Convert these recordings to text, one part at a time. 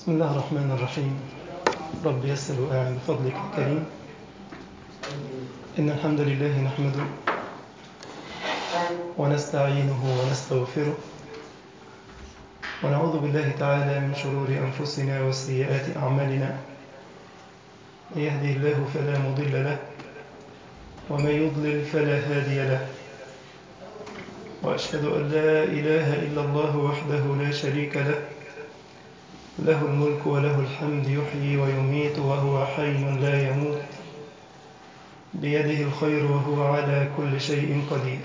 بسم الله الرحمن الرحيم رب يسر وأعن بفضلك الكريم إن الحمد لله نحمده ونستعينه ونستغفره ونعوذ بالله تعالى من شرور أنفسنا وسيئات أعمالنا من يهدي الله فلا مضل له ومن يضلل فلا هادي له وأشهد أن لا إله إلا الله وحده لا شريك له له الملك وله الحمد يحيي ويميت وهو حي لا يموت بيده الخير وهو على كل شيء قدير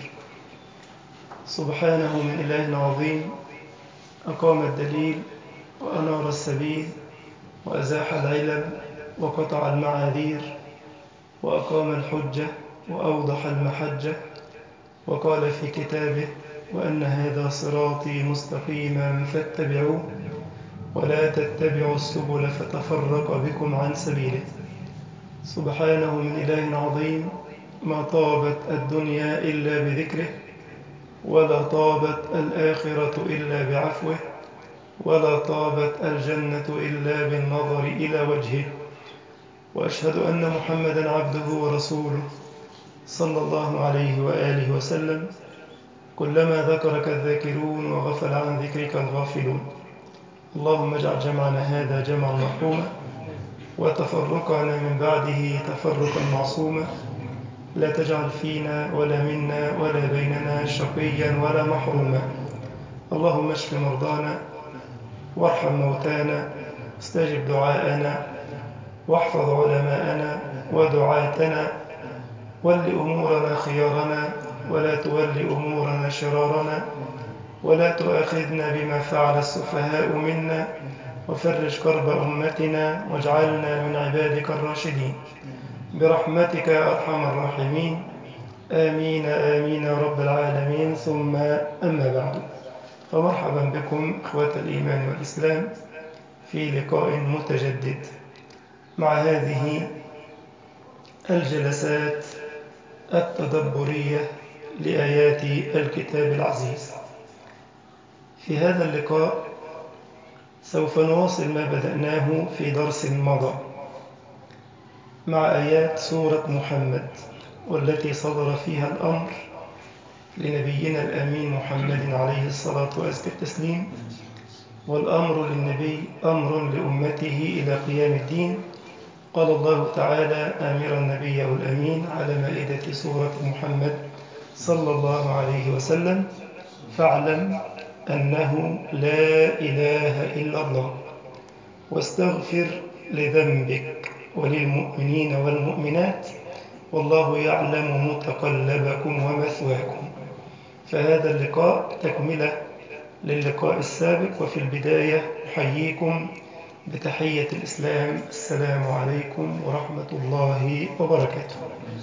سبحانه من إله عظيم أقام الدليل وأنار السبيل وأزاح العلل وقطع المعاذير وأقام الحجة وأوضح المحجة وقال في كتابه وأن هذا صراطي مستقيما فاتبعوه ولا تتبعوا السبل فتفرق بكم عن سبيله سبحانه من إله عظيم ما طابت الدنيا إلا بذكره ولا طابت الآخرة إلا بعفوه ولا طابت الجنة إلا بالنظر إلى وجهه وأشهد أن محمدا عبده ورسوله صلى الله عليه وآله وسلم كلما ذكرك الذاكرون وغفل عن ذكرك الغافلون اللهم اجعل جمعنا هذا جمعا مرحوما وتفرقنا من بعده تفرقا معصوما لا تجعل فينا ولا منا ولا بيننا شقيا ولا محروما اللهم اشف مرضانا وارحم موتانا استجب دعاءنا واحفظ علماءنا ودعاتنا ول أمورنا خيارنا ولا تول أمورنا شرارنا ولا تؤاخذنا بما فعل السفهاء منا وفرج كرب أمتنا واجعلنا من عبادك الراشدين برحمتك يا أرحم الراحمين آمين آمين يا رب العالمين ثم أما بعد فمرحبا بكم إخوة الإيمان والإسلام في لقاء متجدد مع هذه الجلسات التدبرية لآيات الكتاب العزيز في هذا اللقاء سوف نواصل ما بدأناه في درس مضى مع آيات سورة محمد والتي صدر فيها الأمر لنبينا الأمين محمد عليه الصلاة والتسليم والأمر للنبي أمر لأمته إلى قيام الدين قال الله تعالى آمرا نبيه الأمين على مائدة سورة محمد صلى الله عليه وسلم فاعلم أنه لا إله إلا الله واستغفر لذنبك وللمؤمنين والمؤمنات والله يعلم متقلبكم ومثواكم فهذا اللقاء تكملة للقاء السابق وفي البداية أحييكم بتحية الإسلام السلام عليكم ورحمة الله وبركاته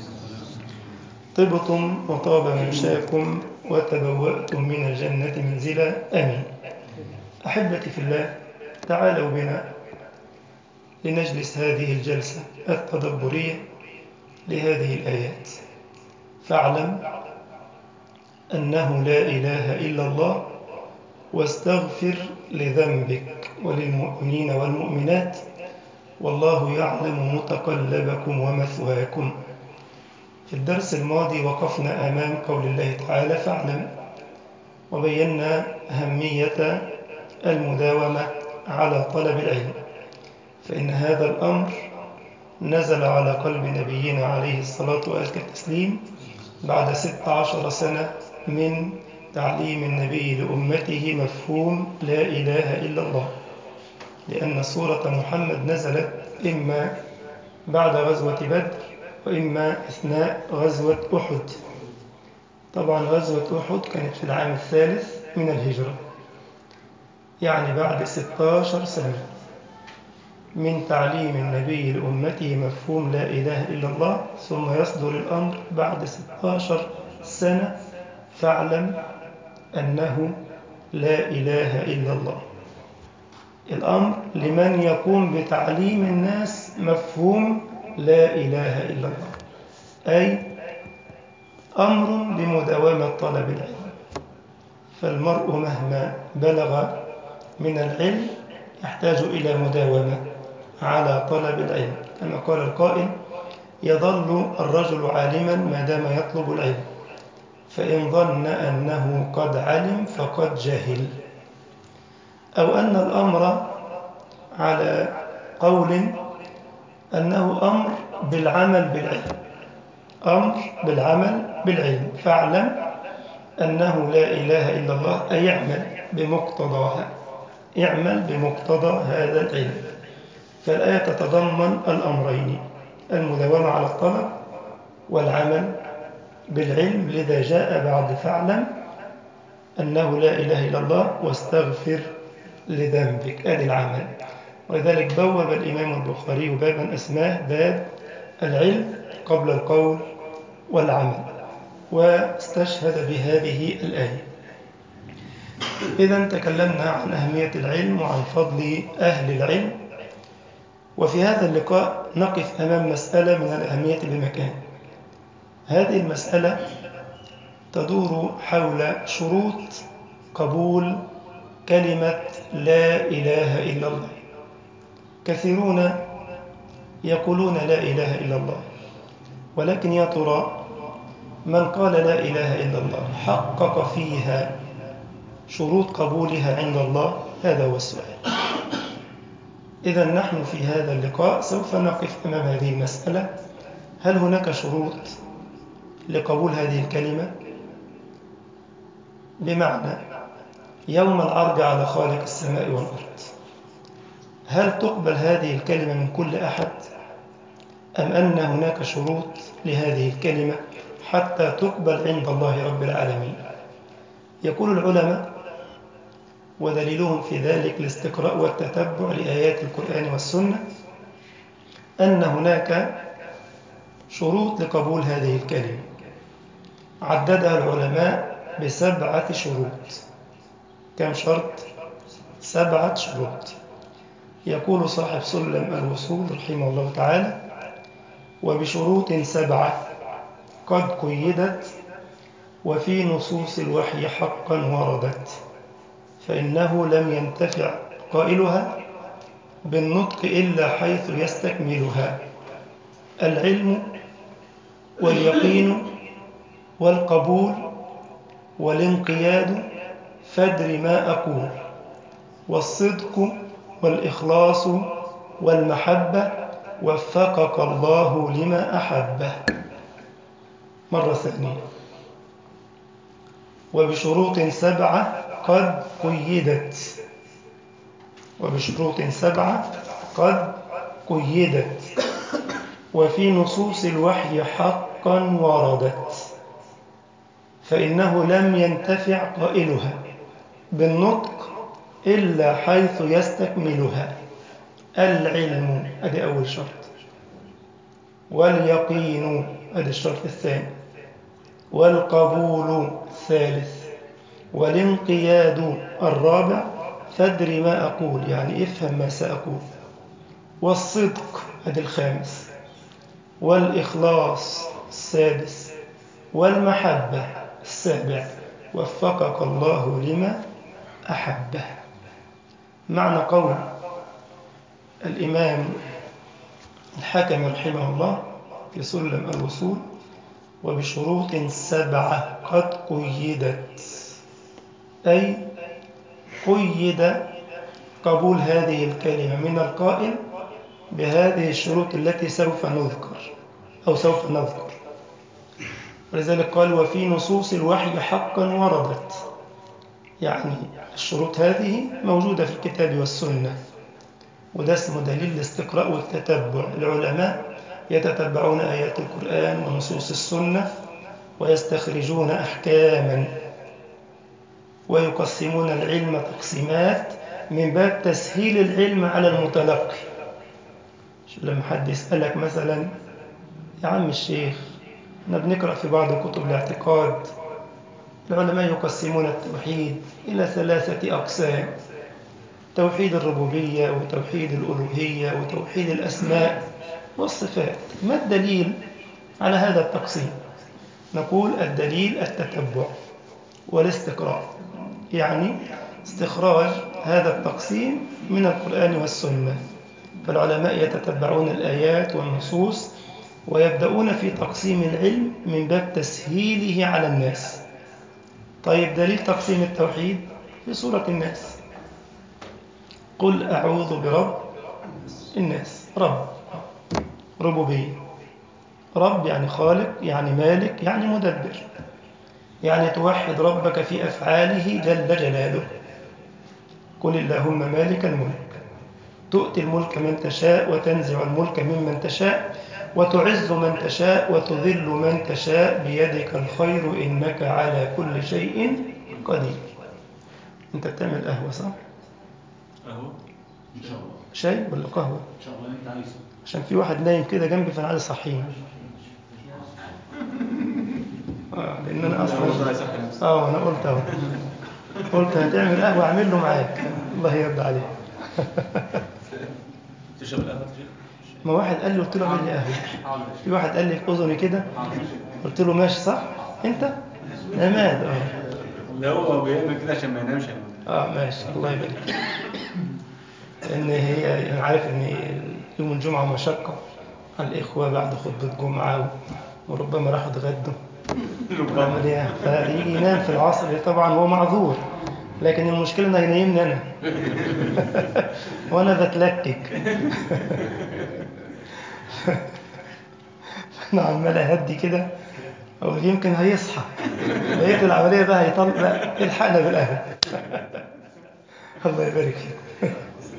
طبتم وطاب ممشاكم وتبوأتم من الجنة منزلا آمين أحبتي في الله تعالوا بنا لنجلس هذه الجلسة التدبرية لهذه الآيات فاعلم أنه لا إله إلا الله واستغفر لذنبك وللمؤمنين والمؤمنات والله يعلم متقلبكم ومثواكم في الدرس الماضي وقفنا أمام قول الله تعالى فاعلم وبينا أهمية المداومة على طلب العلم فإن هذا الأمر نزل على قلب نبينا عليه الصلاة والتسليم بعد ست عشر سنة من تعليم النبي لأمته مفهوم لا إله إلا الله لأن سورة محمد نزلت إما بعد غزوة بدر وإما أثناء غزوة أحد طبعا غزوة أحد كانت في العام الثالث من الهجرة يعني بعد 16 سنة من تعليم النبي لأمته مفهوم لا إله إلا الله ثم يصدر الأمر بعد 16 سنة فاعلم أنه لا إله إلا الله الأمر لمن يقوم بتعليم الناس مفهوم لا إله إلا الله أي أمر بمداومة طلب العلم فالمرء مهما بلغ من العلم يحتاج إلى مداومة على طلب العلم كما قال القائل يظل الرجل عالما ما دام يطلب العلم فإن ظن أنه قد علم فقد جهل أو أن الأمر على قول أنه أمر بالعمل بالعلم أمر بالعمل بالعلم فاعلم أنه لا إله إلا الله أي يعمل بمقتضاها اعمل بمقتضى هذا العلم فالآية تتضمن الأمرين المداومة على الطلب والعمل بالعلم لذا جاء بعد فاعلم أنه لا إله إلا الله واستغفر لذنبك أدي العمل ولذلك بوب الإمام البخاري بابا أسماه باب العلم قبل القول والعمل واستشهد بهذه الآية إذا تكلمنا عن أهمية العلم وعن فضل أهل العلم وفي هذا اللقاء نقف أمام مسألة من الأهمية بمكان هذه المسألة تدور حول شروط قبول كلمة لا إله إلا الله كثيرون يقولون لا إله إلا الله ولكن يا ترى من قال لا إله إلا الله حقق فيها شروط قبولها عند الله هذا هو السؤال إذا نحن في هذا اللقاء سوف نقف أمام هذه المسألة هل هناك شروط لقبول هذه الكلمة بمعنى يوم العرض على خالق السماء والأرض هل تقبل هذه الكلمة من كل أحد أم أن هناك شروط لهذه الكلمة حتى تقبل عند الله رب العالمين يقول العلماء ودليلهم في ذلك الاستقراء والتتبع لآيات القرآن والسنة أن هناك شروط لقبول هذه الكلمة عددها العلماء بسبعة شروط كم شرط؟ سبعة شروط يقول صاحب سلم الوصول رحمه الله تعالى وبشروط سبعة قد قيدت وفي نصوص الوحي حقا وردت فإنه لم ينتفع قائلها بالنطق إلا حيث يستكملها العلم واليقين والقبول والانقياد فادر ما أقول والصدق والإخلاص والمحبة وفقك الله لما أحبه مرة ثانية وبشروط سبعة قد قيدت وبشروط سبعة قد قيدت وفي نصوص الوحي حقا وردت فإنه لم ينتفع قائلها بالنطق إلا حيث يستكملها العلم هذا أول شرط واليقين هذا الشرط الثاني والقبول الثالث والانقياد الرابع فادر ما أقول يعني افهم ما سأقول والصدق هذا الخامس والإخلاص السادس والمحبة السابع وفقك الله لما أحبه معنى قول الإمام الحكم رحمه الله في سلم الوصول وبشروط سبعة قد قيدت أي قيد قبول هذه الكلمة من القائل بهذه الشروط التي سوف نذكر أو سوف نذكر ولذلك قال وفي نصوص الوحي حقا وردت يعني الشروط هذه موجودة في الكتاب والسنة وده اسمه دليل الاستقراء والتتبع العلماء يتتبعون آيات القرآن ونصوص السنة ويستخرجون أحكاما ويقسمون العلم تقسيمات من باب تسهيل العلم على المتلقي لما حد يسألك مثلا يا عم الشيخ احنا بنقرأ في بعض كتب الاعتقاد العلماء يقسمون التوحيد إلى ثلاثة أقسام توحيد الربوبية وتوحيد الألوهية وتوحيد الأسماء والصفات ما الدليل على هذا التقسيم نقول الدليل التتبع والاستقراء يعني استخراج هذا التقسيم من القرآن والسنة فالعلماء يتتبعون الآيات والنصوص ويبدأون في تقسيم العلم من باب تسهيله على الناس طيب دليل تقسيم التوحيد في سورة الناس قل أعوذ برب الناس رب ربوبية رب يعني خالق يعني مالك يعني مدبر يعني توحد ربك في أفعاله جل جلاله قل اللهم مالك الملك تؤتي الملك من تشاء وتنزع الملك ممن تشاء وتعز من تشاء وتذل من تشاء بيدك الخير إنك على كل شيء قدير أنت بتعمل قهوة صح؟ قهوة إن شاء الله شاي ولا قهوة؟ إن شاء الله أنت عايزه عشان في واحد نايم كده جنبي فأنا عايز أصحيه آه لأن أنا أصلا آه أنا قلت أهو قلت هتعمل قهوة أعمل له معاك الله يرضى عليك تشرب القهوة تشرب ما واحد قال لي قلت له اعمل لي قهوة في واحد قال لي في أذني كده قلت له ماشي صح أنت؟ عماد اه لا هو بيعمل كده عشان ما ينامش اه ماشي الله يبارك فيك. لان هي انا عارف ان يوم الجمعه مشقه على الاخوه بعد خطبه جمعه و- وربما راحوا اتغدوا وعمل ايه فيجي ينام في العصر طبعا هو معذور لكن المشكله انه ينيمني انا وانا بتلكك انا عمال اهدي كده اقول يمكن هيصحى لقيت العمليه بقى هيطلع الحقنا بالقهوه الله يبارك فيك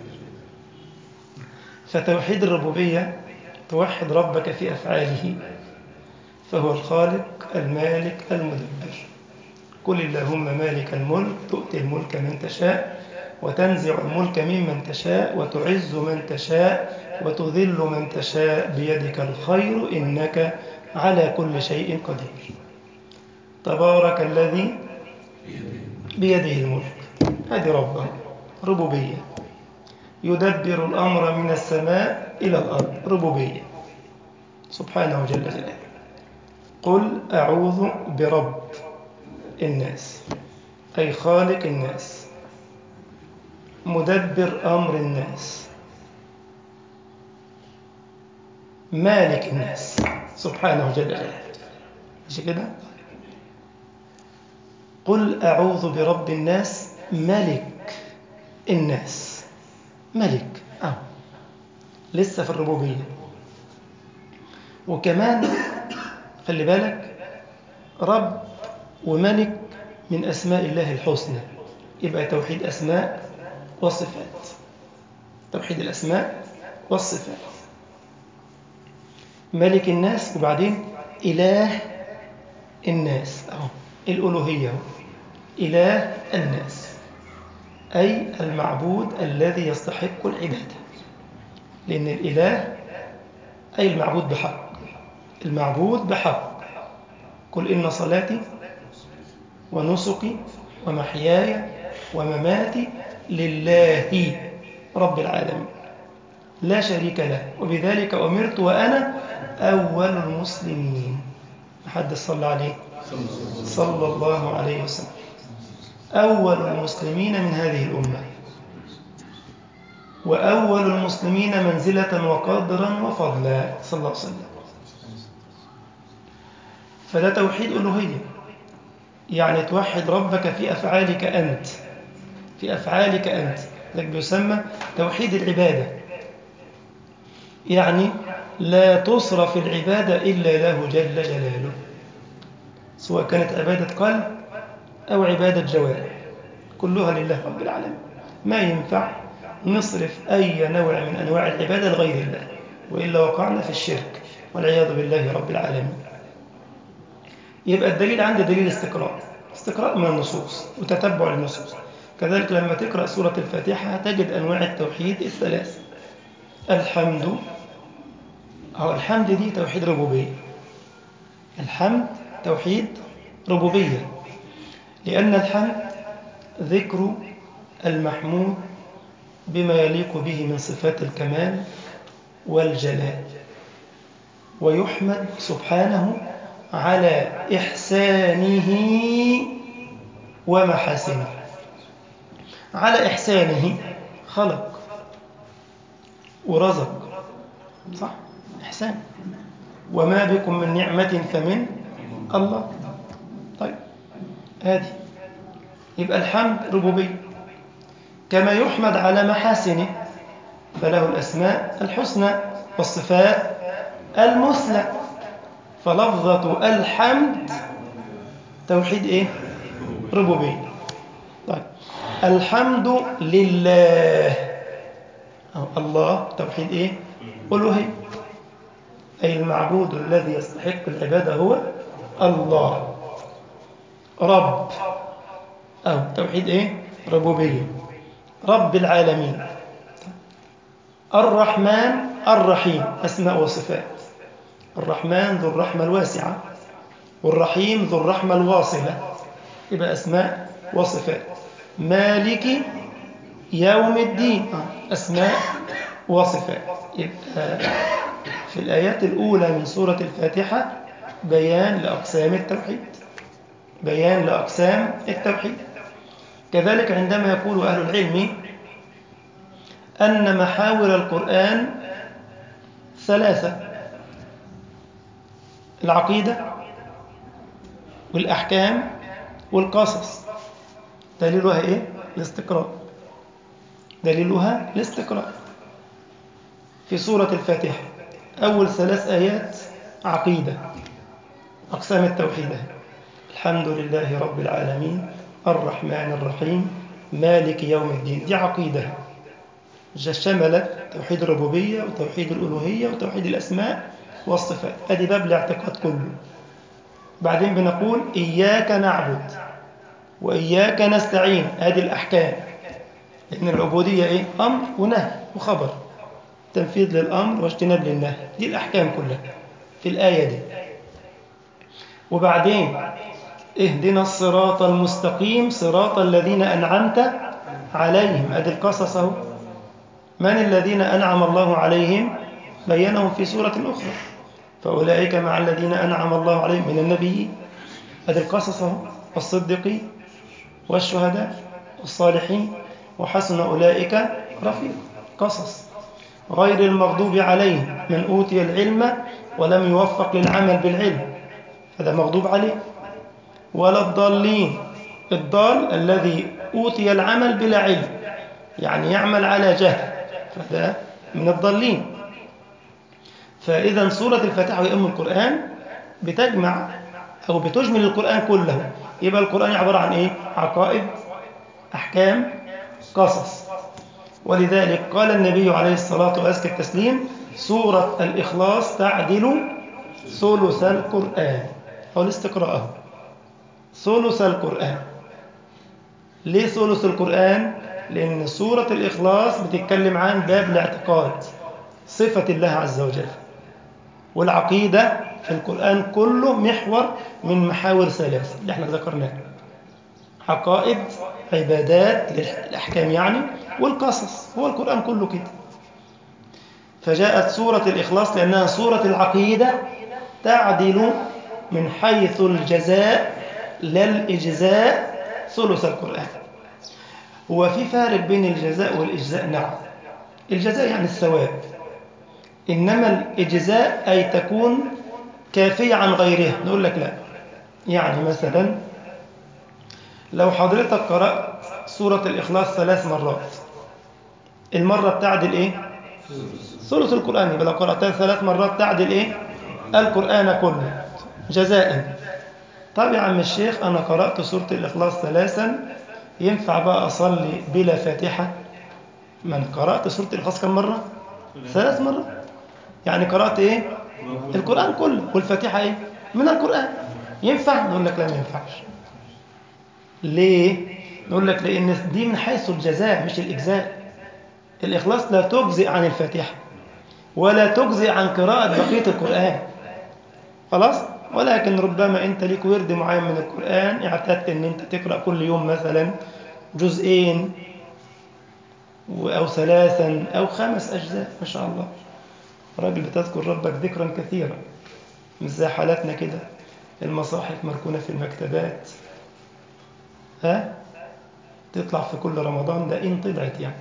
فتوحيد الربوبيه توحد ربك في افعاله فهو الخالق المالك المدبر قل اللهم مالك الملك تؤتي الملك من تشاء وتنزع الملك ممن تشاء وتعز من تشاء وتذل من تشاء بيدك الخير إنك على كل شيء قدير تبارك الذي بيده الملك هذه ربه ربوبية يدبر الأمر من السماء إلى الأرض ربوبية سبحانه جل جلاله قل أعوذ برب الناس أي خالق الناس مدبر أمر الناس مالك الناس سبحانه جل جلاله مش كده قل أعوذ برب الناس ملك الناس ملك أو لسه في الربوبية وكمان خلي بالك رب وملك من أسماء الله الحسنى يبقى توحيد أسماء وصفات توحيد الأسماء والصفات ملك الناس وبعدين إله الناس أهو الألوهية أهو. إله الناس أي المعبود الذي يستحق العبادة لأن الإله أي المعبود بحق المعبود بحق قل إن صلاتي ونسكي ومحياي ومماتي لله رب العالمين لا شريك له وبذلك أمرت وأنا أول المسلمين محد صلى عليه صلى الله عليه وسلم أول المسلمين من هذه الأمة وأول المسلمين منزلة وقدرا وفضلا صلى الله عليه وسلم فده توحيد ألوهية يعني توحد ربك في أفعالك أنت في أفعالك أنت ذلك بيسمى توحيد العبادة يعني لا تصرف العبادة إلا له جل جلاله سواء كانت عبادة قلب أو عبادة جوارح كلها لله رب العالمين ما ينفع نصرف أي نوع من أنواع العبادة لغير الله وإلا وقعنا في الشرك والعياذ بالله رب العالمين يبقى الدليل عندي دليل استقراء استقراء من النصوص وتتبع النصوص كذلك لما تقرأ سورة الفاتحة تجد أنواع التوحيد الثلاث الحمد أو الحمد دي توحيد ربوبية الحمد توحيد ربوبية لأن الحمد ذكر المحمود بما يليق به من صفات الكمال والجلال ويحمد سبحانه على إحسانه ومحاسنه على إحسانه خلق ورزق صح إحسان وما بكم من نعمة فمن الله طيب هذه يبقى الحمد ربوبية كما يحمد على محاسنه فله الأسماء الحسنى والصفات المثلى فلفظة الحمد توحيد إيه؟ ربوبية طيب الحمد لله أو الله توحيد إيه؟ ألوهية أي المعبود الذي يستحق العبادة هو الله رب أو توحيد إيه؟ ربوبية رب العالمين الرحمن الرحيم أسماء وصفات الرحمن ذو الرحمة الواسعة والرحيم ذو الرحمة الواصلة يبقى أسماء وصفات مالك يوم الدين أسماء وصفات يبقى في الآيات الأولى من سورة الفاتحة بيان لأقسام التوحيد بيان لأقسام التوحيد كذلك عندما يقول أهل العلم أن محاور القرآن ثلاثة العقيدة والأحكام والقصص دليلها إيه؟ الاستقراء دليلها الاستقراء في سورة الفاتحة أول ثلاث آيات عقيدة أقسام التوحيد الحمد لله رب العالمين الرحمن الرحيم مالك يوم الدين دي عقيدة شملت توحيد الربوبية وتوحيد الألوهية وتوحيد الأسماء والصفات أدي باب الاعتقاد كله بعدين بنقول إياك نعبد وإياك نستعين هذه الأحكام لأن العبودية إيه؟ أمر ونهي وخبر تنفيذ للأمر واجتناب للنهي دي الأحكام كلها في الآية دي وبعدين اهدنا الصراط المستقيم صراط الذين أنعمت عليهم أدي القصص اهو من الذين أنعم الله عليهم بينهم في سورة أخرى فأولئك مع الذين أنعم الله عليهم من النبيين أدي القصص اهو والصديقين والشهداء والصالحين وحسن أولئك رفيق قصص غير المغضوب عليهم من أوتي العلم ولم يوفق للعمل بالعلم هذا مغضوب عليه ولا الضالين الضال الذي أوتي العمل بلا علم يعني يعمل على جهل فهذا من الضالين فإذا سورة الفاتحة وأم القرآن بتجمع أو بتجمل القرآن كله يبقى القرآن عبارة عن إيه؟ عقائد أحكام قصص ولذلك قال النبي عليه الصلاة وأزكى التسليم سورة الإخلاص تعدل ثلث القرآن أو الاستقراء ثلث القرآن ليه ثلث القرآن؟ لأن سورة الإخلاص بتتكلم عن باب الاعتقاد صفة الله عز وجل والعقيدة في القرآن كله محور من محاور ثلاث اللي احنا ذكرناها عقائد عبادات الأحكام يعني والقصص هو القرآن كله كده فجاءت سورة الإخلاص لأنها سورة العقيدة تعدل من حيث الجزاء لا الإجزاء ثلث القرآن هو في فارق بين الجزاء والإجزاء نعم الجزاء يعني الثواب إنما الإجزاء أي تكون كافية عن غيرها نقول لك لا يعني مثلا لو حضرتك قرأت سورة الإخلاص ثلاث مرات المرة بتعدل إيه؟ ثلث القرآن يبقى لو قرأتها ثلاث مرات تعدل إيه؟ القرآن كله جزاء طب يا عم الشيخ أنا قرأت سورة الإخلاص ثلاثا ينفع بقى أصلي بلا فاتحة من قرأت سورة الإخلاص كم مرة؟ ثلاث مرات يعني قرأت إيه؟ القرآن كله والفاتحة إيه؟ من القرآن ينفع؟ نقول لك لا ما ينفعش ليه؟ نقول لك لأن دي من حيث الجزاء مش الإجزاء الإخلاص لا تجزئ عن الفاتحة ولا تجزئ عن قراءة بقية القرآن خلاص؟ ولكن ربما أنت ليك ورد معين من القرآن اعتدت أن أنت تقرأ كل يوم مثلا جزئين أو ثلاثا أو خمس أجزاء ما شاء الله راجل بتذكر ربك ذكرا كثيرا مش زي حالاتنا كده المصاحف مركونة في المكتبات ها تطلع في كل رمضان ده إن طلعت يعني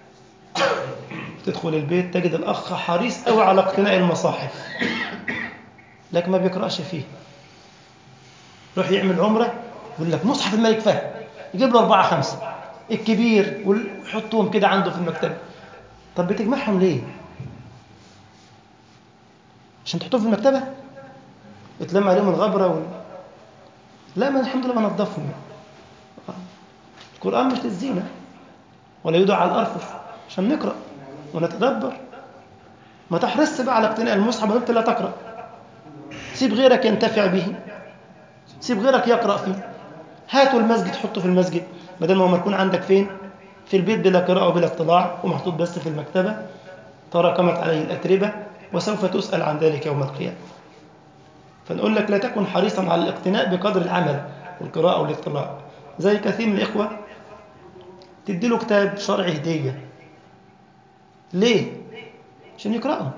تدخل البيت تجد الأخ حريص قوي على اقتناء المصاحف لكن ما بيقرأش فيه يروح يعمل عمرة يقول لك مصحف الملك فهد يجيب له أربعة خمسة الكبير ويحطهم كده عنده في المكتبة طب بتجمعهم ليه؟ عشان تحطهم في المكتبة؟ يتلم عليهم الغبرة وال... لا ما الحمد لله بنضفهم القرآن مش للزينة ولا يوضع على الأرفف عشان نقرأ ونتدبر ما تحرصش بقى على اقتناء المصحف وانت لا تقرأ سيب غيرك ينتفع به سيب غيرك يقرأ فيه هاتوا المسجد حطه في المسجد بدل ما هو مركون عندك فين في البيت بلا قراءة وبلا اطلاع ومحطوط بس في المكتبة تراكمت عليه الأتربة وسوف تسأل عن ذلك يوم القيامة فنقول لك لا تكن حريصا على الاقتناء بقدر العمل والقراءة والاطلاع زي كثير من الإخوة تدي له كتاب شرعي هدية ليه؟ عشان يقرأه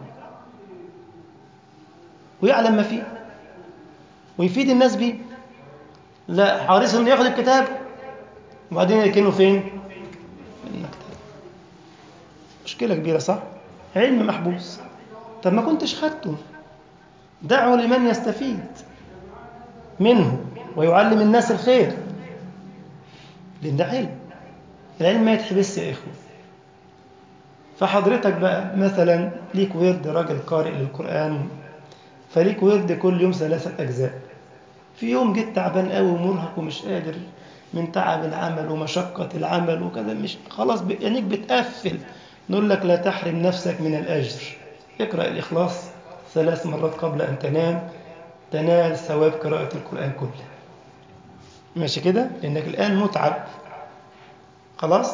ويعلم ما فيه ويفيد الناس بيه لا حريص انه ياخد الكتاب وبعدين يركنه فين؟ في المكتب مشكلة كبيرة صح؟ علم محبوس طب ما كنتش خدته دعه لمن يستفيد منه ويعلم الناس الخير لأن ده علم العلم ما يتحبس يا إخوة فحضرتك بقى مثلا ليك ورد راجل قارئ للقرآن فليك ورد كل يوم ثلاثة أجزاء في يوم جيت تعبان قوي ومرهق ومش قادر من تعب العمل ومشقة العمل وكذا مش خلاص عينيك بتقفل نقول لك لا تحرم نفسك من الأجر اقرأ الإخلاص ثلاث مرات قبل أن تنام تنال ثواب قراءة القرآن كله ماشي كده لأنك الآن متعب خلاص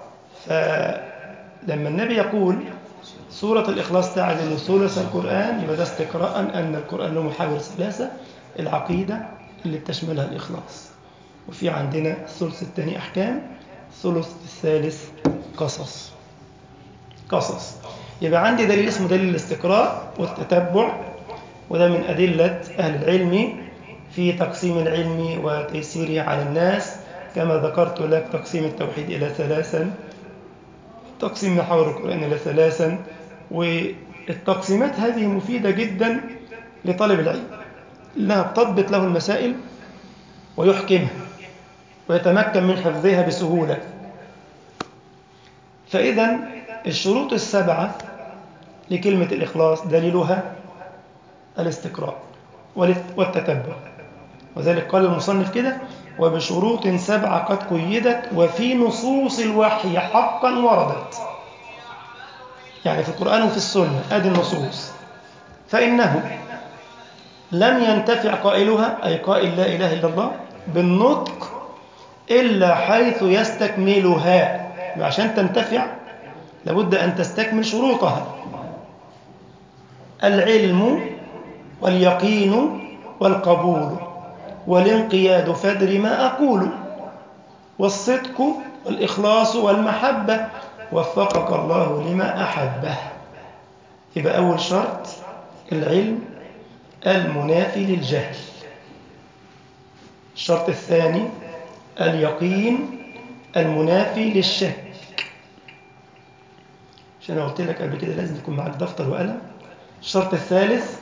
فلما النبي يقول سورة الإخلاص تعدل ثلث القرآن يبقى ده استقراء أن القرآن له محاور ثلاثة العقيدة اللي بتشملها الإخلاص وفي عندنا الثلث الثاني أحكام الثلث الثالث قصص قصص يبقى عندي دليل اسمه دليل الاستقراء والتتبع وده من أدلة أهل العلم في تقسيم العلم وتيسيره على الناس كما ذكرت لك تقسيم التوحيد إلى ثلاثا تقسيم محاور القرآن إلى ثلاثا والتقسيمات هذه مفيدة جدا لطالب العلم إنها بتضبط له المسائل ويحكمها ويتمكن من حفظها بسهولة فإذا الشروط السبعة لكلمة الإخلاص دليلها الاستقراء والتتبع وذلك قال المصنف كده وبشروط سبعة قد قيدت وفي نصوص الوحي حقا وردت يعني في القرآن وفي السنة هذه النصوص فإنه لم ينتفع قائلها أي قائل لا إله إلا الله بالنطق إلا حيث يستكملها عشان تنتفع لابد أن تستكمل شروطها العلم واليقين والقبول والانقياد فدر ما أقول والصدق والإخلاص والمحبة وفقك الله لما أحبه يبقى أول شرط العلم المنافي للجهل الشرط الثاني اليقين المنافي للشك عشان أنا قلت لك قبل كده لازم يكون معك دفتر وقلم الشرط الثالث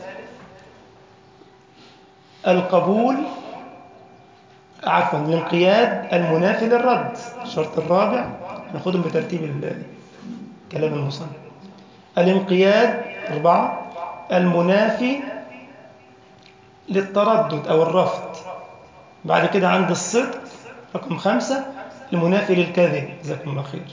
القبول عفوا الانقياد المنافي للرد الشرط الرابع ناخدهم بترتيب كلام المصنف الانقياد أربعة المنافي للتردد أو الرفض بعد كده عند الصدق رقم خمسة المنافي للكذب جزاكم الله خير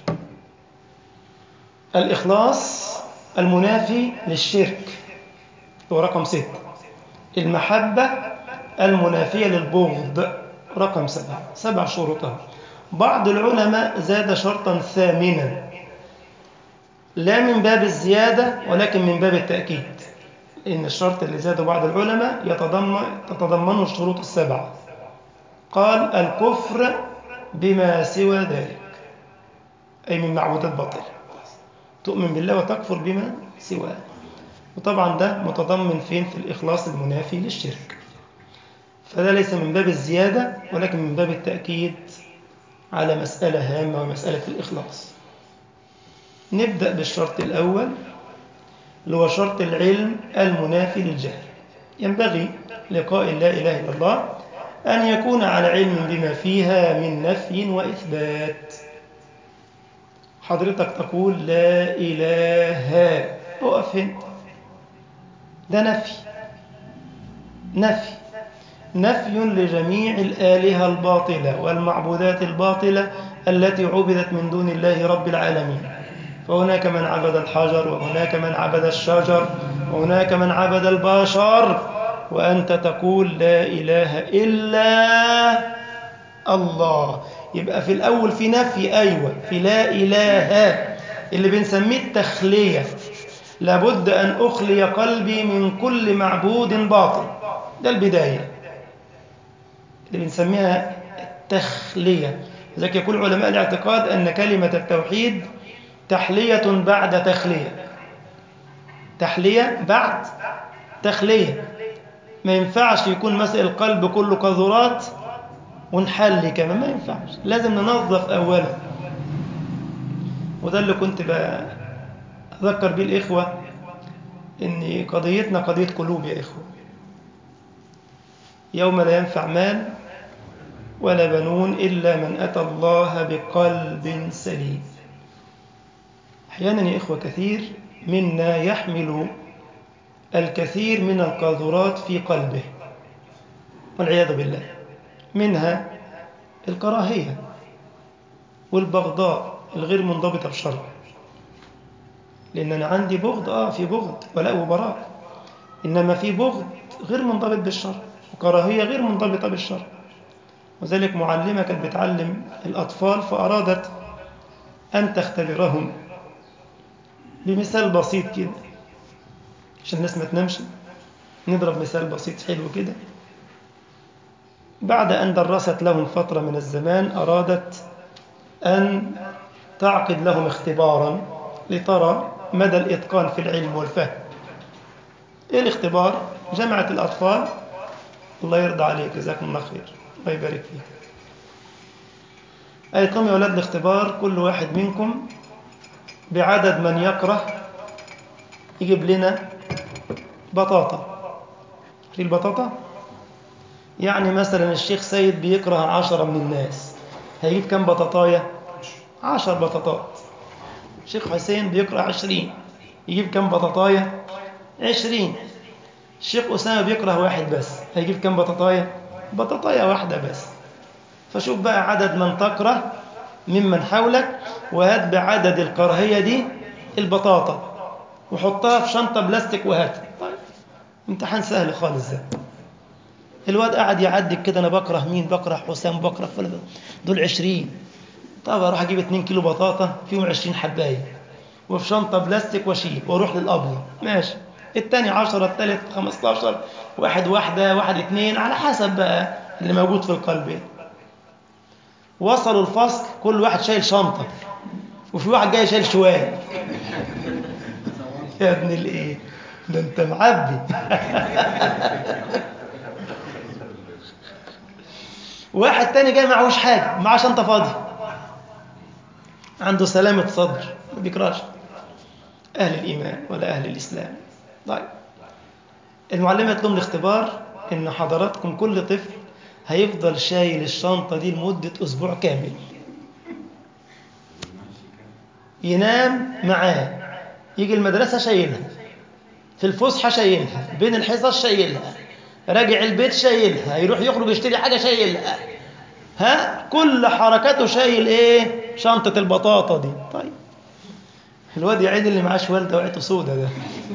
الإخلاص المنافي للشرك هو رقم ستة المحبة المنافية للبغض رقم سبعة سبع شروطها بعض العلماء زاد شرطا ثامنا لا من باب الزيادة ولكن من باب التأكيد إن الشرط اللي زاده بعض العلماء يتضمن تتضمنه الشروط السبعة قال الكفر بما سوى ذلك أي من معبودات باطلة تؤمن بالله وتكفر بما سواه وطبعا ده متضمن فين في الإخلاص المنافي للشرك فده ليس من باب الزيادة ولكن من باب التأكيد على مسألة هامة ومسألة الإخلاص نبدأ بالشرط الأول اللي هو شرط العلم المنافي للجهل ينبغي لقاء لا إله إلا الله أن يكون على علم بما فيها من نفي وإثبات حضرتك تقول لا إله أقف هنا ده نفي نفي نفي لجميع الآلهة الباطلة والمعبودات الباطلة التي عبدت من دون الله رب العالمين فهناك من عبد الحجر وهناك من عبد الشجر وهناك من عبد البشر وأنت تقول لا إله إلا الله يبقى في الأول في نفي أيوة في لا إله اللي بنسميه التخلية لابد أن أخلي قلبي من كل معبود باطل ده البداية اللي بنسميها التخلية لذلك يقول علماء الاعتقاد أن كلمة التوحيد تحلية بعد تخلية تحلية بعد تخلية ما ينفعش يكون مثلا القلب كله قذرات ونحلي كمان ما ينفعش لازم ننظف أولا وده اللي كنت بذكر بيه الإخوة إن قضيتنا قضية قلوب يا إخوة يوم لا ينفع مال ولا بنون إلا من أتى الله بقلب سليم أحيانا يا إخوة كثير منا يحمل الكثير من القاذورات في قلبه والعياذ بالله منها الكراهية والبغضاء الغير منضبطة بشرع لأن أنا عندي بغض آه في بغض ولاء وبراء إنما في بغض غير منضبط بالشرع وكراهية غير منضبطة بالشرع وذلك معلمة كانت بتعلم الأطفال فأرادت أن تختبرهم بمثال بسيط كده عشان الناس ما تنامش نضرب مثال بسيط حلو كده بعد أن درست لهم فترة من الزمان أرادت أن تعقد لهم اختبارا لترى مدى الإتقان في العلم والفهم إيه الاختبار؟ جمعت الأطفال الله يرضى عليك جزاكم الله خير الله يبارك فيك أيكم يا أولاد الاختبار كل واحد منكم بعدد من يكره يجيب لنا بطاطا في البطاطا يعني مثلا الشيخ سيد بيكره عشرة من الناس هيجيب كم بطاطاية عشر بطاطات الشيخ حسين بيكره عشرين يجيب كم بطاطاية عشرين الشيخ أسامة بيكره واحد بس هيجيب كم بطاطاية بطاطاية واحدة بس فشوف بقى عدد من تكره ممن حولك وهات بعدد الكراهية دي البطاطا وحطها في شنطة بلاستيك وهات طيب امتحان سهل خالص ده الواد قاعد يعدي كده انا بكره مين بكره حسام بكره فلان دول 20 طب اروح اجيب 2 كيلو بطاطا فيهم 20 حبايه وفي شنطه بلاستيك واشيل واروح للابيض ماشي الثاني 10 الثالث 15 واحد واحده واحد اثنين على حسب بقى اللي موجود في القلب وصلوا الفصل كل واحد شايل شنطه وفي واحد جاي شايل شوال يا ابن الايه ده انت معبي واحد تاني جاي معهوش حاجة معاه شنطة فاضية عنده سلامة صدر ما بيكرهش أهل الإيمان ولا أهل الإسلام طيب المعلمة لهم الاختبار إن حضراتكم كل طفل هيفضل شايل الشنطة دي لمدة أسبوع كامل ينام معاه يجي المدرسة شايلها في الفسحة شايلها بين الحصص شايلها راجع البيت شايلها يروح يخرج يشتري حاجة شايلها ها كل حركاته شايل ايه شنطة البطاطا دي طيب الواد يا عيني اللي معاه شوال ده وقعته سودة ده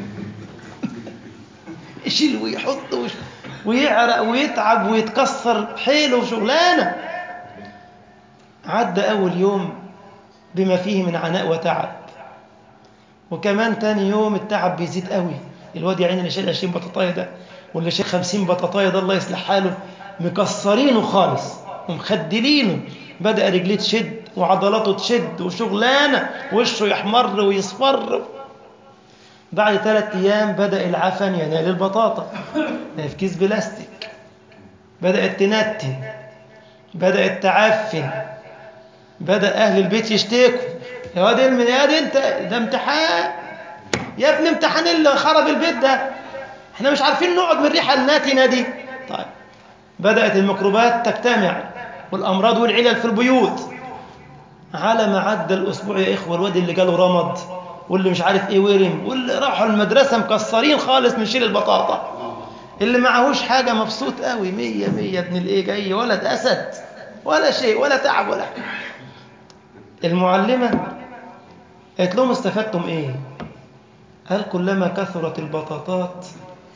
يشيل ويحط وش... ويعرق ويتعب ويتكسر حيله وشغلانة عدى أول يوم بما فيه من عناء وتعب وكمان تاني يوم التعب بيزيد قوي الواد يا عيني اللي شايل 20 بطاطايه ده واللي شايل 50 بطاطايه ده الله يصلح حاله مكسرينه خالص ومخدلينه بدأ رجليه تشد وعضلاته تشد وشغلانه وشه يحمر ويصفر بعد ثلاث أيام بدأ العفن ينال البطاطا في كيس بلاستيك بدأت تنتن بدأت تعفن بدأ أهل البيت يشتكوا يا واد الم- يا واد أنت ده امتحان يا ابني امتحان اللي خرب البيت ده احنا مش عارفين نقعد من الريحة الناتنة دي طيب بدأت الميكروبات تجتمع والأمراض والعلل في البيوت على ما عدى الأسبوع يا إخوة الواد اللي جاله رمض واللي مش عارف إيه ورم واللي راحوا المدرسة مكسرين خالص من شيل البطاطا اللي معهوش حاجة مبسوط قوي مية مية ابن الإيه جاي ولد أسد ولا شيء ولا تعب ولا حاجة المعلمة قالت لهم استفدتم إيه قال كلما كثرت البطاطات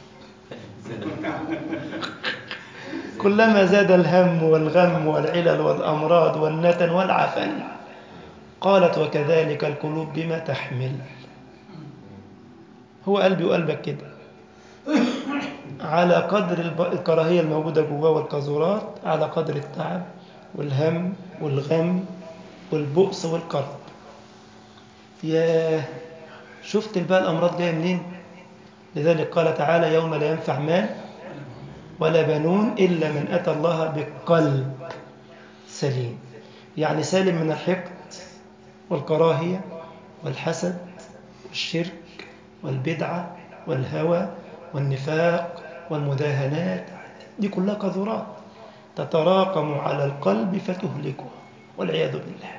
كلما زاد الهم والغم والعلل والأمراض والنتن والعفن قالت وكذلك القلوب بما تحمل هو قلبي وقلبك كده على قدر الب- الكراهية الموجودة جواه والقذورات على قدر التعب والهم والغم والبؤس والكرب ياه شفت بقى الأمراض جاية منين لذلك قال تعالى يوم لا ينفع مال ولا بنون إلا من أتى الله بقلب سليم يعني سالم من الحقد والكراهية والحسد والشرك والبدعة والهوى والنفاق والمداهنات دي كلها قذورات تتراكم على القلب فتهلكه والعياذ بالله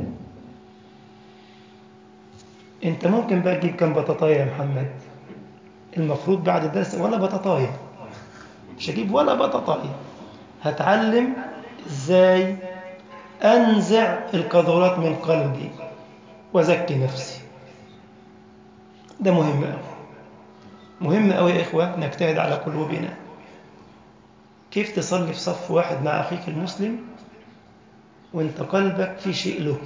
انت ممكن بقى تجيب كم بطاطاية يا محمد المفروض بعد الدرس ولا بطاطاية مش هجيب ولا بطاطاية هتعلم ازاي انزع القذورات من قلبي وزكي نفسي ده مهم قوي مهم قوي يا اخوه نجتهد على قلوبنا كيف تصلي في صف واحد مع اخيك المسلم وانت قلبك في شيء له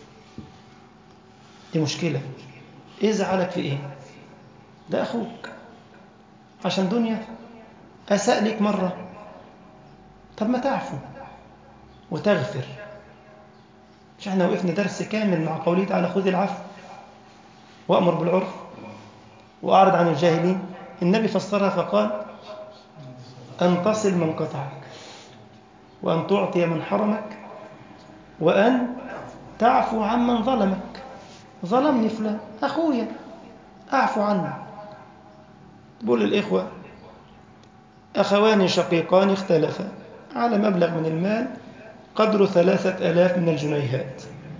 دي مشكله ايه زعلك في ايه ده اخوك عشان دنيا اساء لك مره طب ما تعفو وتغفر مش احنا وقفنا درس كامل مع قوله تعالى خذ العفو وأمر بالعرف وأعرض عن الجاهلين النبي فسرها فقال أن تصل من قطعك وأن تعطي من حرمك وأن تعفو عمن ظلمك ظلمني فلان أخويا أعفو عنه بقول الإخوة أخوان شقيقان اختلفا على مبلغ من المال قدر ثلاثة ألاف من الجنيهات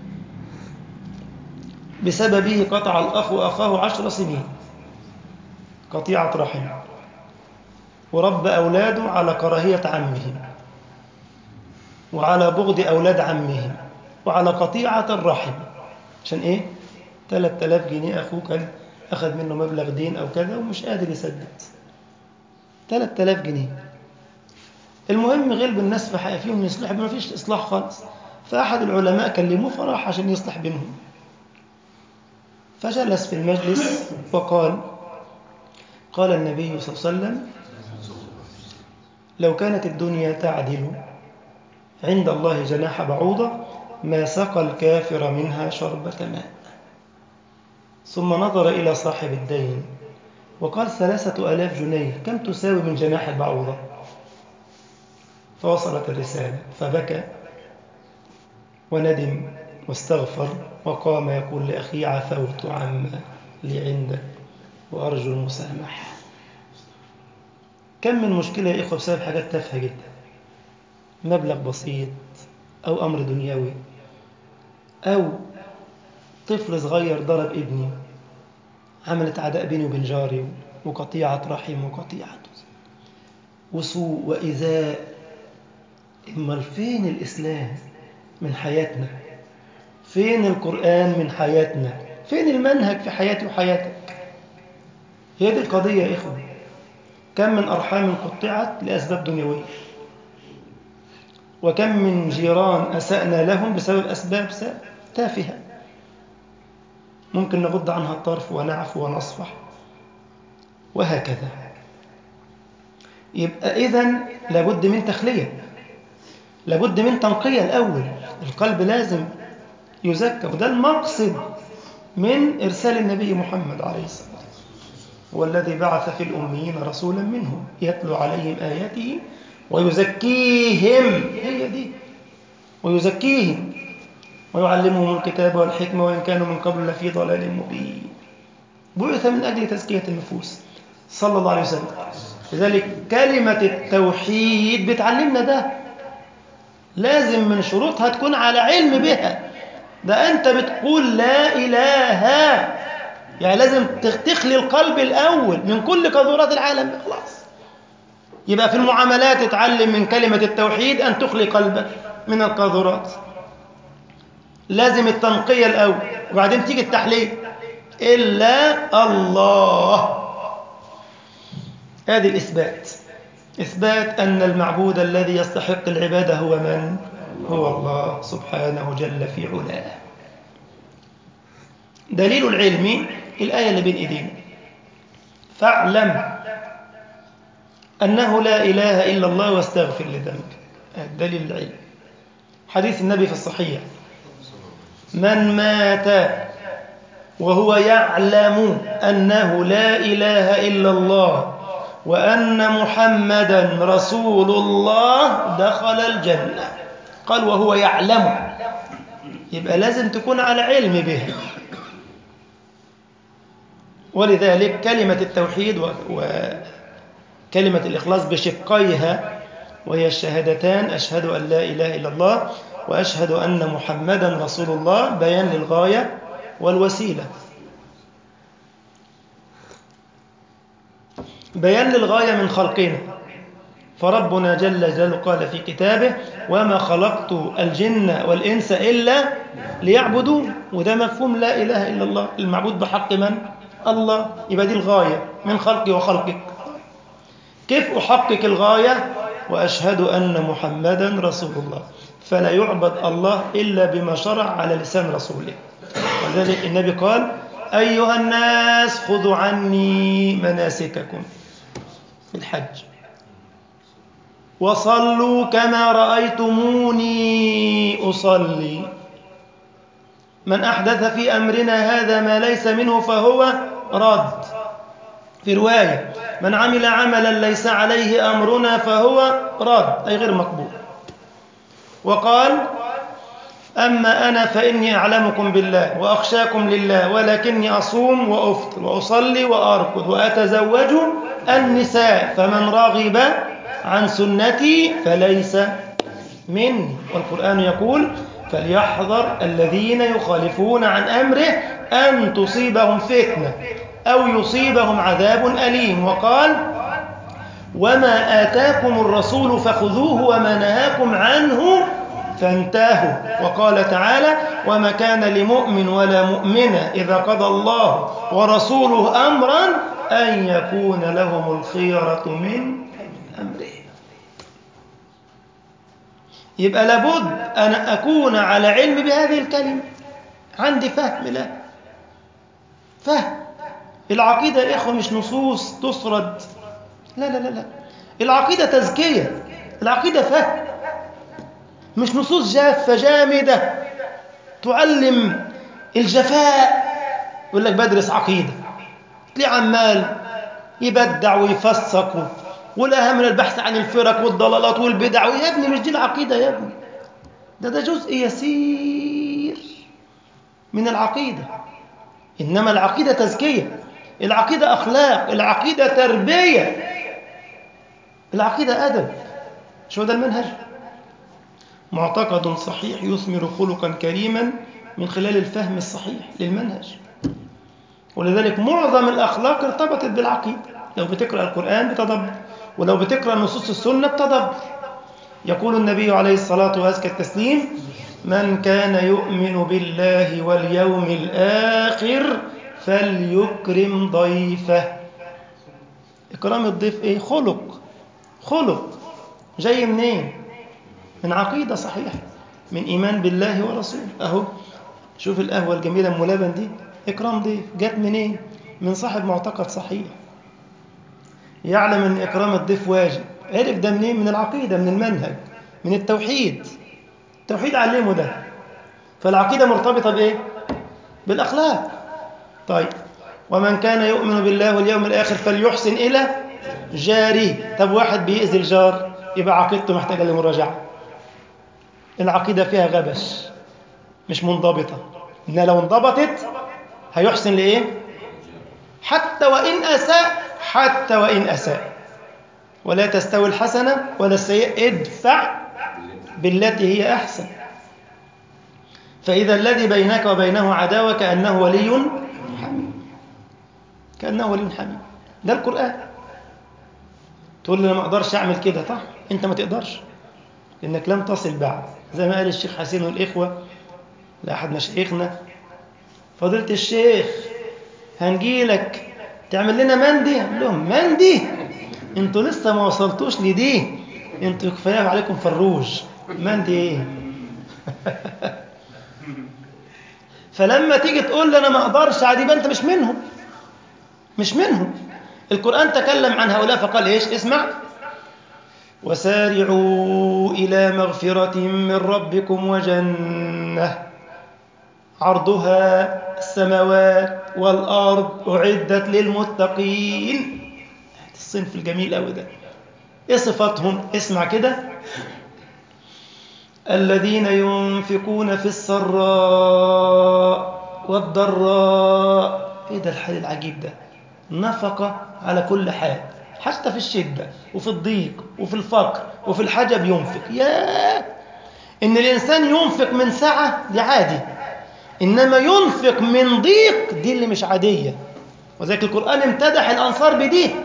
بسببه قطع الأخ أخاه عشر سنين قطيعة رحم ورب أولاده على كراهية عمهم وعلى بغض أولاد عمهم وعلى قطيعة الرحم عشان إيه؟ 3000 جنيه أخوه كان أخذ منه مبلغ دين أو كذا ومش قادر يسدد 3000 جنيه المهم غلب الناس في حق فيهم يصلح ما فيش إصلاح خالص فأحد العلماء كلموه فراح عشان يصلح بينهم فجلس في المجلس وقال قال النبي صلى الله عليه وسلم لو كانت الدنيا تعدل عند الله جناح بعوضة ما سقى الكافر منها شربة ماء ثم نظر إلى صاحب الدين وقال ثلاثة ألاف جنيه كم تساوي من جناح البعوضة فوصلت الرسالة فبكى وندم واستغفر وقام يقول لأخي عفوت عما لي عندك وأرجو المسامحة كم من مشكلة يا إخوة بسبب حاجات تافهة جدا مبلغ بسيط أو أمر دنيوي أو طفل صغير ضرب ابني عملت عداء بيني وبين جاري وقطيعة رحم وقطيعة وسوء وإيذاء امال فين الاسلام من حياتنا فين القران من حياتنا فين المنهج في حياتي وحياتك هي دي القضيه يا اخوه كم من ارحام قطعت لاسباب دنيويه وكم من جيران اسانا لهم بسبب اسباب تافهه ممكن نغض عنها الطرف ونعفو ونصفح وهكذا يبقى اذا لابد من تخليه لابد من تنقية الأول القلب لازم يزكى وده المقصد من إرسال النبي محمد عليه الصلاة والسلام هو الذي بعث في الأميين رسولا منهم يتلو عليهم آياته ويزكيهم هي دي ويزكيهم ويعلمهم الكتاب والحكمة وإن كانوا من قبل لفي ضلال مبين بعث من أجل تزكية النفوس صلى الله عليه وسلم لذلك كلمة التوحيد بتعلمنا ده لازم من شروطها تكون على علم بها ده أنت بتقول لا إله يعني لازم تخلي القلب الأول من كل قذورات العالم خلاص يبقى في المعاملات تتعلم من كلمة التوحيد أن تخلي قلبك من القاذورات لازم التنقية الأول وبعدين تيجي التحليل إلا الله هذه الإثبات إثبات أن المعبود الذي يستحق العبادة هو من؟ هو الله سبحانه جل في علاه دليل العلم الآية اللي بين إيدينا فاعلم أنه لا إله إلا الله واستغفر لذنبك دليل العلم حديث النبي في الصحيح من مات وهو يعلم أنه لا إله إلا الله وأن محمدا رسول الله دخل الجنة قال وهو يعلم يبقى لازم تكون على علم به ولذلك كلمة التوحيد وكلمة الإخلاص بشقيها وهي الشهادتان أشهد أن لا إله إلا الله وأشهد أن محمدا رسول الله بيان للغاية والوسيلة بيان للغاية من خلقنا فربنا جل جلاله قال في كتابه وما خلقت الجن والإنس إلا ليعبدون وده مفهوم لا إله إلا الله المعبود بحق من؟ الله يبقى دي الغاية من خلقي وخلقك كيف أحقق الغاية وأشهد أن محمدا رسول الله فلا يعبد الله إلا بما شرع على لسان رسوله ولذلك النبي قال أيها الناس خذوا عني مناسككم في الحج وصلوا كما رأيتموني أصلي من أحدث في أمرنا هذا ما ليس منه فهو رد في رواية من عمل عملا ليس عليه أمرنا فهو رد أي غير مقبول وقال أما أنا فإني أعلمكم بالله وأخشاكم لله ولكني أصوم وأفطر وأصلي وأركض وأتزوج النساء فمن راغب عن سنتي فليس مني والقرآن يقول فليحذر الذين يخالفون عن أمره أن تصيبهم فتنة أو يصيبهم عذاب أليم وقال وما آتاكم الرسول فخذوه وما نهاكم عنه فانتهوا وقال تعالى وما كان لمؤمن ولا مؤمنة إذا قضى الله ورسوله أمرا أن يكون لهم الخيرة من أمره يبقى لابد أن أكون على علم بهذه الكلمة عندي فهم لا فهم العقيدة يا إخوة مش نصوص تسرد لا لا لا لا العقيدة تزكية العقيدة فهم مش نصوص جافة جامدة تعلم الجفاء يقول لك بدرس عقيدة تلاقيه عمال يبدع ويفسق والأهم من البحث عن الفرق والضلالات والبدع يا ابني مش دي العقيدة يا ابني ده ده جزء يسير من العقيدة إنما العقيدة تزكية العقيدة أخلاق العقيدة تربية العقيدة أدب شو ده المنهج معتقد صحيح يثمر خلقا كريما من خلال الفهم الصحيح للمنهج ولذلك معظم الأخلاق ارتبطت بالعقيدة لو بتقرأ القرآن بتدبر ولو بتقرأ نصوص السنة بتدبر يقول النبي عليه الصلاة وأزكى التسليم من كان يؤمن بالله واليوم الآخر فليكرم ضيفه إكرام الضيف إيه؟ خلق خلق جاي منين؟ من عقيدة صحيحة من إيمان بالله ورسوله أهو شوف القهوة الجميلة أم لبن دي إكرام ضيف جت منين؟ من صاحب معتقد صحيح يعلم أن إكرام الضيف واجب عرف ده منين؟ من العقيدة من المنهج من التوحيد التوحيد علمه ده فالعقيدة مرتبطة بإيه؟ بالأخلاق طيب ومن كان يؤمن بالله واليوم الآخر فليحسن إلى جاره طب واحد بيأذي الجار يبقى عقيدته محتاجة لمراجعة العقيدة فيها غبش مش منضبطة إنها لو انضبطت هيحسن لإيه حتى وإن أساء حتى وإن أساء ولا تستوي الحسنة ولا السيئة ادفع بالتي هي أحسن فإذا الذي بينك وبينه عداوة كأنه ولي حميم كأنه ولي حميم ده القرآن تقول لي أنا ما أقدرش أعمل كده صح أنت ما تقدرش لأنك لم تصل بعد زي ما قال الشيخ حسين والإخوة لأحد مشايخنا فضيلة الشيخ هنجيلك تعمل لنا مندي قال لهم مندي انتوا لسه ما وصلتوش لدي انتوا كفايه عليكم فروج مندي ايه فلما تيجي تقول لي انا ما اقدرش عادي يبقى انت مش منهم مش منهم القران تكلم عن هؤلاء فقال ايش اسمع وسارعوا الى مغفره من ربكم وجنه عرضها السماوات والارض اعدت للمتقين الصنف الجميل قوي ده ايه صفاتهم اسمع كده الذين ينفقون في السراء والضراء ايه ده الحال العجيب ده نفقة على كل حال حتى في الشدة وفي الضيق وفي الفقر وفي الحاجة بينفق يا إن الإنسان ينفق من سعة دي عادي إنما ينفق من ضيق دي اللي مش عادية وذلك القرآن امتدح الأنصار بدي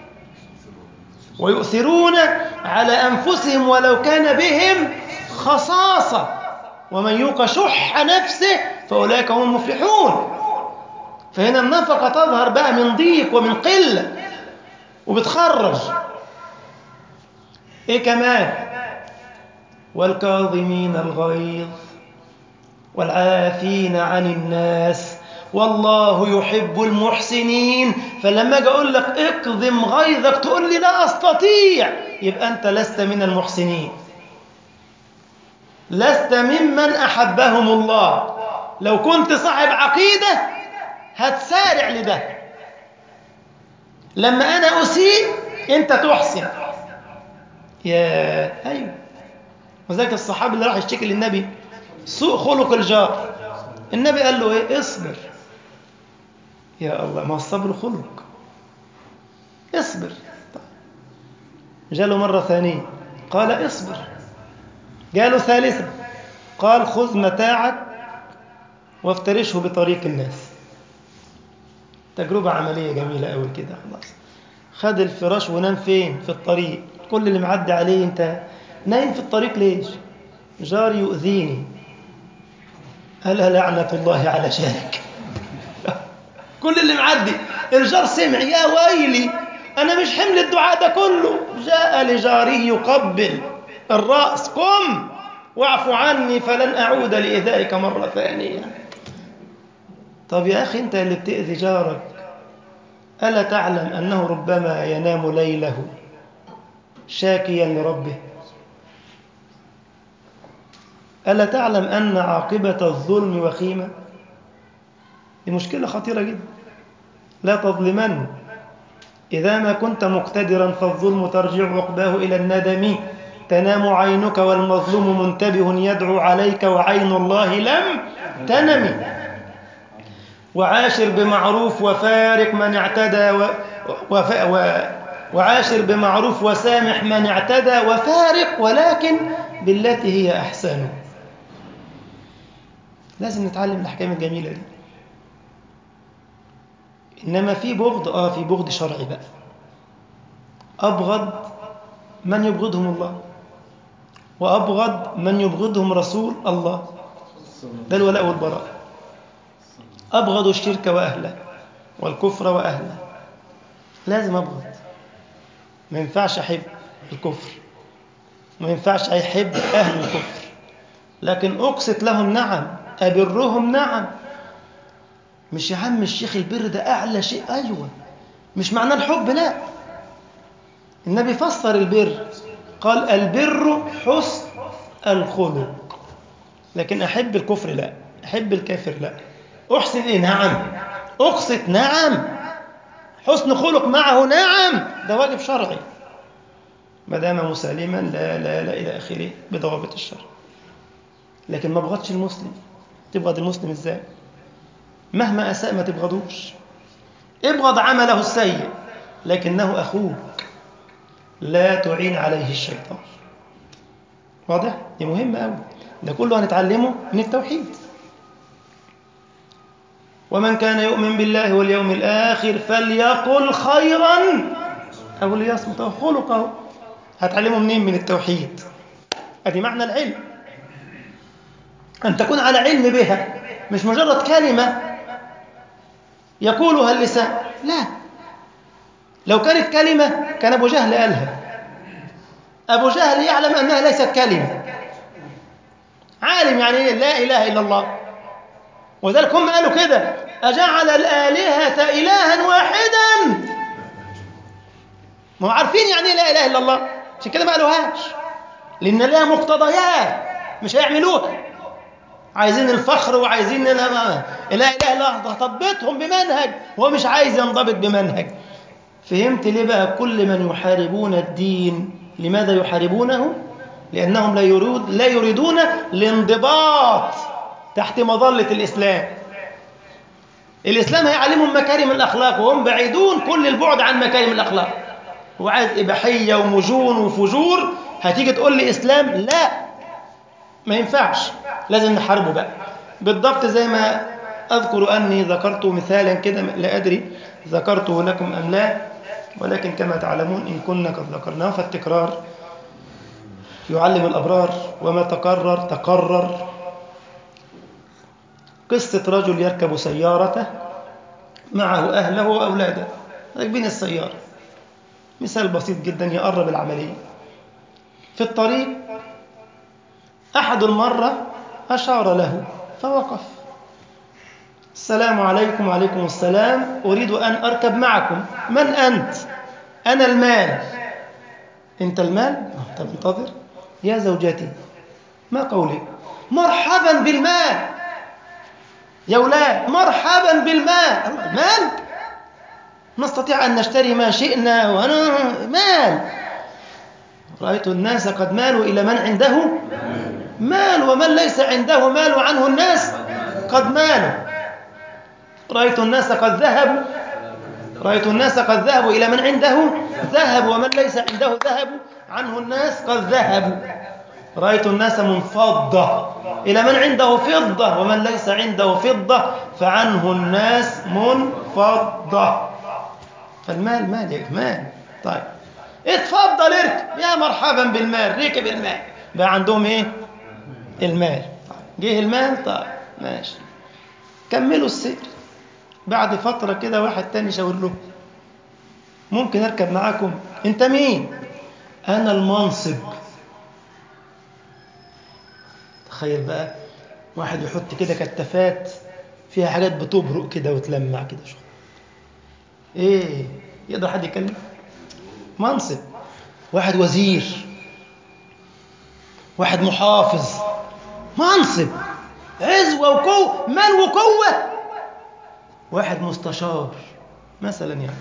ويؤثرون على أنفسهم ولو كان بهم خصاصة ومن يوق شح نفسه فأولئك هم المفلحون فهنا النفقة تظهر بقى من ضيق ومن قلة وبتخرج إيه كمان والكاظمين الغيظ والعافين عن الناس والله يحب المحسنين فلما اجي اقول لك اكظم غيظك تقول لي لا استطيع يبقى انت لست من المحسنين لست ممن احبهم الله لو كنت صاحب عقيده هتسارع لده لما انا اسيء انت تحسن يا ايوه وذاك الصحابي اللي راح يشتكي للنبي سوء خلق الجار النبي قال له ايه اصبر يا الله ما الصبر خلق اصبر جاله مرة ثانية قال اصبر جاله ثالثة قال خذ متاعك وافترشه بطريق الناس تجربة عملية جميلة قوي كده خلاص خد الفراش ونام فين في الطريق كل اللي معدي عليه انت نايم في الطريق ليش جاري يؤذيني ألا لعنة الله على شارك كل اللي معدي الجار سمع يا ويلي أنا مش حمل الدعاء ده كله جاء لجاره يقبل الرأس قم واعف عني فلن أعود لإيذائك مرة ثانية طب يا أخي أنت اللي بتأذي جارك ألا تعلم أنه ربما ينام ليله شاكيا لربه ألا تعلم أن عاقبة الظلم وخيمة دي مشكلة خطيرة جدا لا تظلمن إذا ما كنت مقتدرا فالظلم ترجع عقباه إلى الندم تنام عينك والمظلوم منتبه يدعو عليك وعين الله لم تنم وعاشر بمعروف وفارق من اعتدى و... وف... و... وعاشر بمعروف وسامح من اعتدى وفارق ولكن بالتي هي أحسن لازم نتعلم الأحكام الجميلة دي إنما في بغض آه في بغض شرعي بقى أبغض من يبغضهم الله وأبغض من يبغضهم رسول الله ده الولاء والبراء أبغض الشرك وأهله والكفر وأهله لازم أبغض ما ينفعش أحب الكفر ما ينفعش أحب أهل الكفر لكن أقسط لهم نعم أبرهم نعم مش يا عم الشيخ البر ده أعلى شيء أيوة مش معناه الحب لا النبي فسر البر قال البر حسن الخلق لكن أحب الكفر لا أحب الكافر لا أحسن إيه نعم أقسط نعم حسن خلق معه نعم ده واجب شرعي ما دام مسالما لا لا لا إلى آخره بضوابط الشرع لكن ما بغضش المسلم تبغض المسلم ازاي مهما أساء ما تبغضوش ابغض عمله السيء لكنه أخوك لا تعين عليه الشيطان واضح؟ دي مهمة أوي ده كله هنتعلمه من التوحيد ومن كان يؤمن بالله واليوم الآخر فليقل خيرا أو ليصمت أو خلقه هتعلمه منين من التوحيد أدي معنى العلم أن تكون على علم بها مش مجرد كلمة يقولها اللسان لا لو كانت كلمة كان أبو جهل قالها أبو جهل يعلم أنها ليست كلمة عالم يعني إيه لا إله إلا الله وذلك هم قالوا كده أجعل الآلهة إلها واحدا ما هو عارفين يعني إيه لا إله إلا الله عشان كده ما قالوهاش لأن لها مقتضيات مش هيعملوها عايزين الفخر وعايزين لا اله الا الله تضبطهم بمنهج هو مش عايز ينضبط بمنهج فهمت ليه بقى كل من يحاربون الدين لماذا يحاربونه لانهم لا يريد لا يريدون الانضباط تحت مظله الاسلام الاسلام هيعلمهم مكارم الاخلاق وهم بعيدون كل البعد عن مكارم الاخلاق هو عايز اباحيه ومجون وفجور هتيجي تقول لي اسلام لا ما ينفعش لازم نحاربه بقى بالضبط زي ما أذكر أني ذكرت مثالا كده لا أدري ذكرته لكم أم لا ولكن كما تعلمون إن كنا قد ذكرناه فالتكرار يعلم الأبرار وما تكرر تقرر قصة رجل يركب سيارته معه أهله وأولاده راكبين السيارة مثال بسيط جدا يقرب العملية في الطريق أحد المرة أشار له فوقف السلام عليكم وعليكم السلام أريد أن أركب معكم من أنت؟ أنا المال أنت المال؟ طب انتظر يا زوجتي ما قولك؟ مرحبا بالمال يا أولاد مرحبا بالمال المال نستطيع أن نشتري ما شئنا وأنا مال رأيت الناس قد مالوا إلى من عنده مال ومن ليس عنده مال عنه الناس قد مالوا رأيت الناس قد ذهبوا رأيت الناس قد ذهبوا إلى من عنده ذهب ومن ليس عنده ذهب عنه الناس قد ذهبوا رأيت الناس منفضة إلى من عنده فضة ومن ليس عنده فضة فعنه الناس منفضة فالمال مال مال طيب اتفضل اركب يا مرحبا بالمال ركب المال بقى عندهم ايه المال جه المال طيب ماشي كملوا السير بعد فترة كده واحد تاني شاور له ممكن اركب معاكم انت مين انا المنصب تخيل بقى واحد يحط كده كتافات فيها حاجات بتبرق كده وتلمع كده شو ايه يقدر حد يتكلم منصب واحد وزير واحد محافظ منصب عزوة وقوة مال وقوة واحد مستشار مثلا يعني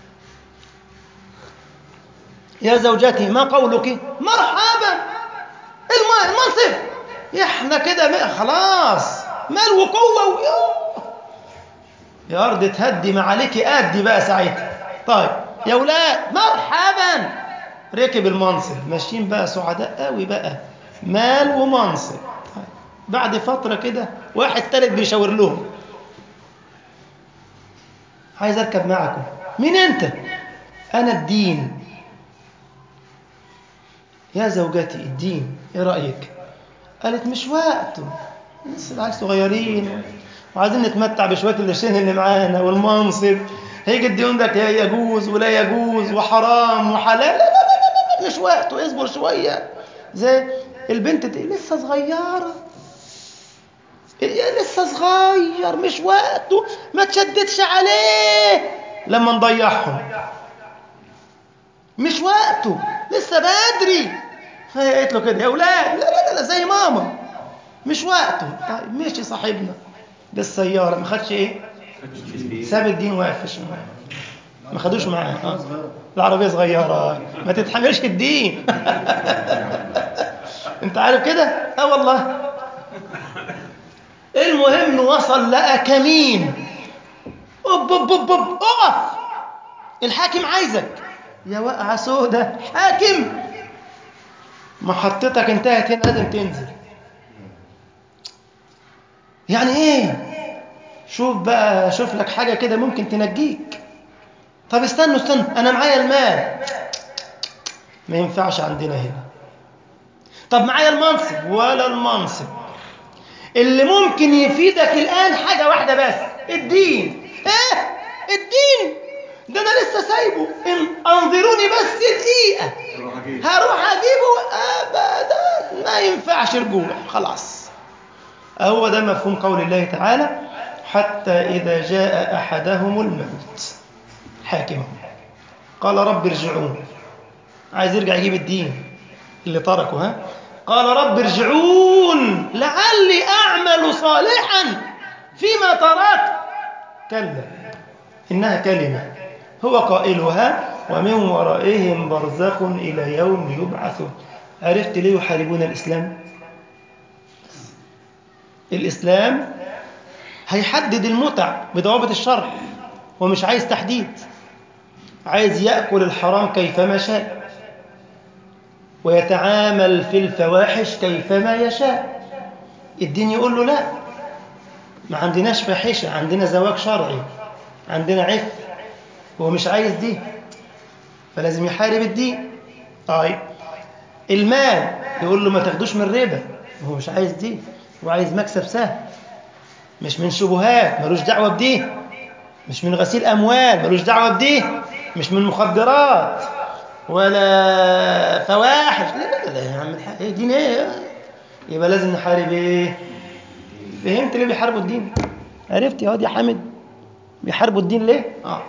يا زوجتي ما قولك مرحبا المنصب احنا كده خلاص مال وقوة و... يا أرض تهدي ما عليك أدي بقى ساعتها طيب يا ولاد مرحبا ركب المنصب ماشيين بقى سعداء قوي بقى مال ومنصب طيب. بعد فترة كده واحد تالت بيشاور لهم عايز أركب معكم مين أنت؟ أنا الدين يا زوجتي الدين إيه رأيك؟ قالت مش وقته لسه العيال صغيرين وعايزين نتمتع بشوية القرشين اللي معانا والمنصب هيجي الديون ده يجوز ولا يجوز وحرام وحلال لا لا لا لا مش وقته اصبر شوية زي البنت دي لسه صغيرة لسه صغير مش وقته ما تشددش عليه لما نضيعهم مش وقته لسه بدري فهي قالت له كده يا اولاد لا لا لا زي ماما مش وقته طيب ماشي صاحبنا بالسياره ما خدش ايه ساب الدين واقف في الشمال ما خدوش معاه آه. العربيه صغيره ما تتحملش الدين انت عارف كده اه والله المهم وصل لقى كمين أوب أوب أوب أوب أقف الحاكم عايزك يا وقعة سودة حاكم محطتك انتهت هنا لازم تنزل يعني ايه شوف بقى شوف لك حاجة كده ممكن تنجيك طب استنوا استنوا انا معايا المال ما ينفعش عندنا هنا طب معايا المنصب ولا المنصب اللي ممكن يفيدك الآن حاجة واحدة بس الدين ايه الدين ده انا لسه سايبه إن انظروني بس دقيقة روح أجيب. هروح اجيبه ابدا ما ينفعش رجوع خلاص هو ده مفهوم قول الله تعالى حتى إذا جاء أحدهم الموت حاكمهم قال رب ارجعون عايز يرجع يجيب الدين اللي تركه ها قال رب ارجعون لعلي أعمل صالحا فيما تركت كلا إنها كلمة هو قائلها ومن ورائهم برزخ إلى يوم يبعثون عرفت ليه يحاربون الإسلام الإسلام هيحدد المتع بضوابط الشرع ومش عايز تحديد عايز يأكل الحرام كيفما شاء ويتعامل في الفواحش كيفما يشاء الدين يقول له لا ما عندناش فاحشة عندنا زواج شرعي عندنا عف هو مش عايز دي فلازم يحارب الدين طيب المال يقول له ما تاخدوش من ربا هو مش عايز دي هو عايز مكسب سهل مش من شبهات ملوش دعوة بدي مش من غسيل أموال ملوش دعوة بدي مش من مخدرات ولا فواحش لا لا لا يا عم الحاج ايه دين ايه يبقى لازم نحارب ايه فهمت ليه بيحاربوا الدين عرفت يا واد يا حامد بيحاربوا الدين ليه اه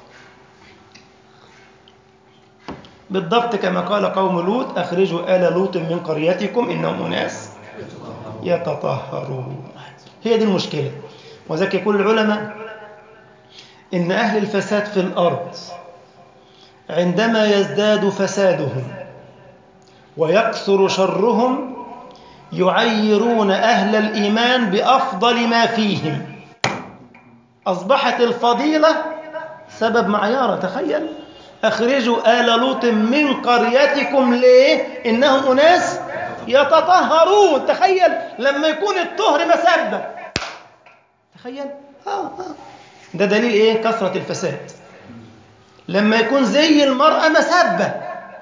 بالضبط كما قال قوم لوط أخرجوا آل لوط من قريتكم إنهم أناس يتطهرون هي دي المشكلة وذلك يقول العلماء إن أهل الفساد في الأرض عندما يزداد فسادهم ويكثر شرهم يعيرون أهل الإيمان بأفضل ما فيهم أصبحت الفضيلة سبب معيارة تخيل أخرجوا آل لوط من قريتكم ليه إنهم أناس يتطهرون تخيل لما يكون الطهر مسبة تخيل آه آه. ده دليل إيه كثرة الفساد لما يكون زي المرأة مسبة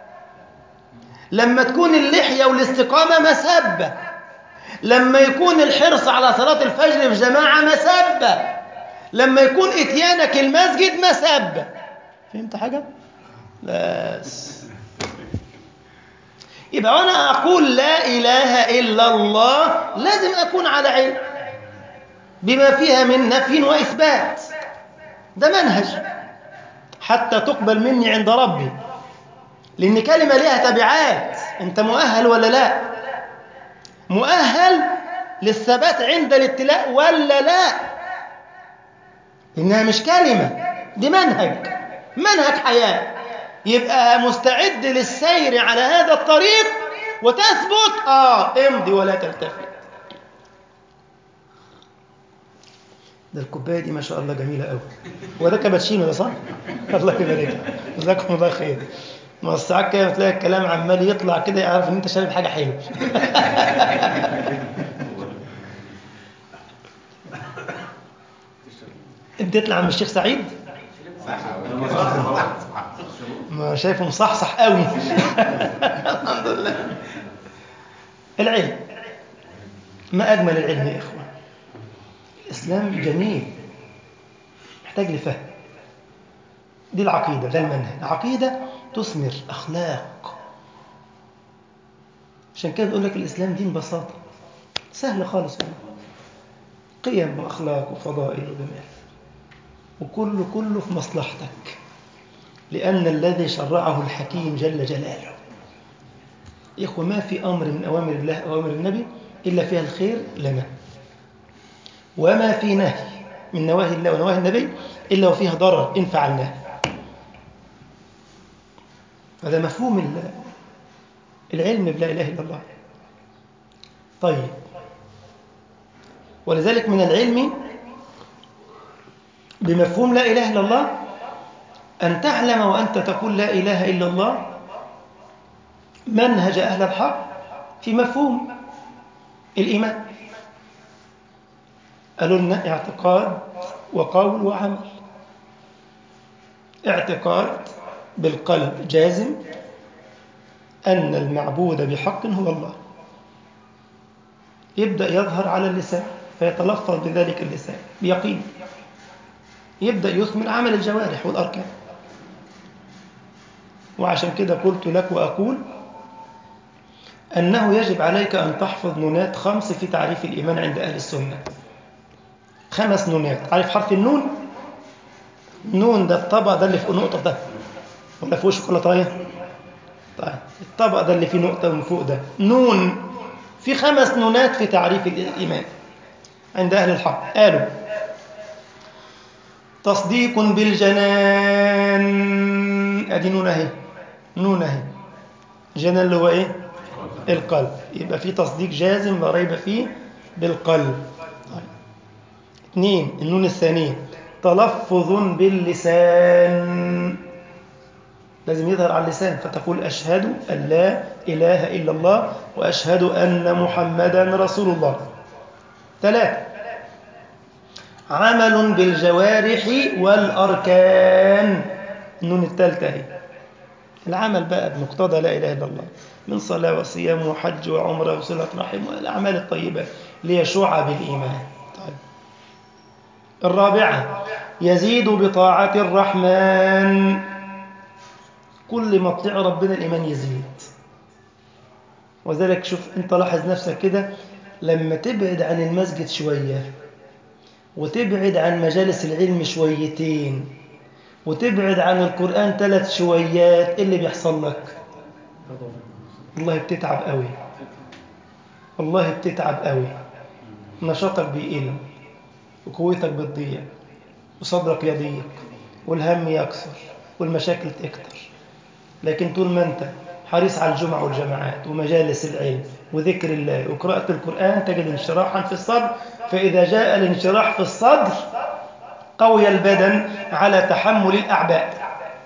لما تكون اللحية والاستقامة مسبة لما يكون الحرص على صلاة الفجر في جماعة مسبة لما يكون إتيانك المسجد مسبة فهمت حاجة؟ بس يبقى وانا اقول لا اله الا الله لازم اكون على علم بما فيها من نفي واثبات ده منهج حتى تقبل مني عند ربي لان كلمه لها تبعات انت مؤهل ولا لا مؤهل للثبات عند الابتلاء ولا لا انها مش كلمه دي منهج منهج حياه يبقى مستعد للسير على هذا الطريق وتثبت اه امضي ولا تلتفت ده الكوبايه دي ما شاء الله جميله قوي هو ده كابتشينو ده صح الله يبارك جزاكم الله خير ما الساعات كده بتلاقي الكلام عمال يطلع كده يعرف ان انت شارب حاجه حلوه انت تطلع من الشيخ سعيد ما شايفه مصحصح قوي الحمد لله العلم ما أجمل العلم يا إخوان الإسلام جميل محتاج لفهم دي العقيدة ده المنهج العقيدة تثمر أخلاق عشان كده بيقول لك الإسلام دين بساطة سهل خالص والله قيم وأخلاق وفضائل وجمال وكله كله في مصلحتك لأن الذي شرعه الحكيم جل جلاله إخوة ما في أمر من أوامر الله أوامر النبي إلا فيها الخير لنا وما في نهي من نواهي الله ونواهي النبي إلا وفيها ضرر إن فعلناه هذا مفهوم العلم بلا إله إلا الله طيب ولذلك من العلم بمفهوم لا إله إلا الله أن تعلم وأنت تقول لا إله إلا الله منهج أهل الحق في مفهوم الإيمان قالوا لنا اعتقاد وقول وعمل اعتقاد بالقلب جازم أن المعبود بحق هو الله يبدأ يظهر على اللسان فيتلفظ بذلك اللسان بيقين يبدأ يثمر عمل الجوارح والأركان وعشان كده قلت لك وأقول أنه يجب عليك أن تحفظ نونات خمس في تعريف الإيمان عند أهل السنة خمس نونات عارف حرف النون نون ده الطبق ده اللي فوق نقطة ده ولا فوق شوكولاتاية طيب الطبق ده اللي فيه نقطة من فوق ده نون في خمس نونات في تعريف الإيمان عند أهل الحق قالوا تصديق بالجنان ادي نون اهي نون اهي جنان اللي هو ايه القلب يبقى في تصديق جازم لا ريب فيه بالقلب طيب. اثنين النون الثانية تلفظ باللسان لازم يظهر على اللسان فتقول أشهد أن لا إله إلا الله وأشهد أن محمدا رسول الله ثلاثة عمل بالجوارح والأركان النون الثالثة هي العمل بقى بمقتضى لا إله إلا الله من صلاة وصيام وحج وعمرة وصلة رحم والأعمال الطيبة ليشوع بالإيمان طيب. الرابعة يزيد بطاعة الرحمن كل ما تطيع ربنا الإيمان يزيد وذلك شوف أنت لاحظ نفسك كده لما تبعد عن المسجد شوية وتبعد عن مجالس العلم شويتين وتبعد عن القرآن ثلاث شويات إيه اللي بيحصل لك والله بتتعب قوي والله بتتعب قوي نشاطك بيقل وقوتك بتضيع وصدرك يضيق والهم يكثر والمشاكل تكتر لكن طول ما انت حريص على الجمعة والجماعات ومجالس العلم وذكر الله وقراءة القرآن تجد انشراحا في الصدر فإذا جاء الانشراح في الصدر قوي البدن على تحمل الأعباء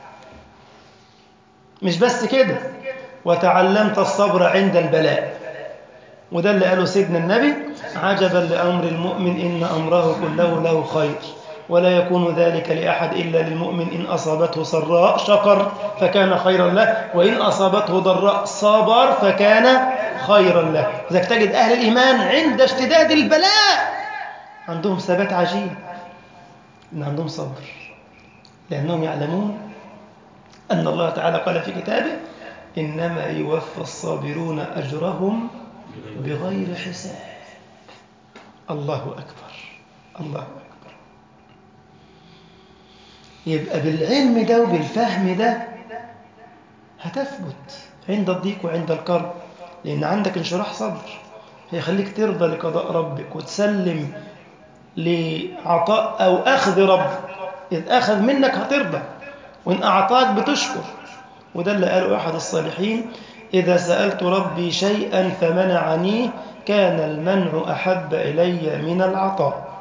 مش بس كده وتعلمت الصبر عند البلاء وده اللي قاله سيدنا النبي عجبا لأمر المؤمن إن أمره كله له خير ولا يكون ذلك لأحد إلا للمؤمن إن أصابته سراء شكر فكان خيرا له وإن أصابته ضراء صبر فكان خيرا له إذا تجد أهل الإيمان عند اشتداد البلاء عندهم ثبات عجيب إن عندهم صبر لأنهم يعلمون أن الله تعالى قال في كتابه إنما يوفى الصابرون أجرهم بغير حساب الله أكبر الله أكبر يبقى بالعلم ده وبالفهم ده هتثبت عند الضيق وعند الكرب لأن عندك انشراح صدر هيخليك ترضى لقضاء ربك وتسلم لعطاء أو أخذ ربك إذ أخذ منك هترضى وإن أعطاك بتشكر وده اللي قاله أحد الصالحين إذا سألت ربي شيئا فمنعني كان المنع أحب إلي من العطاء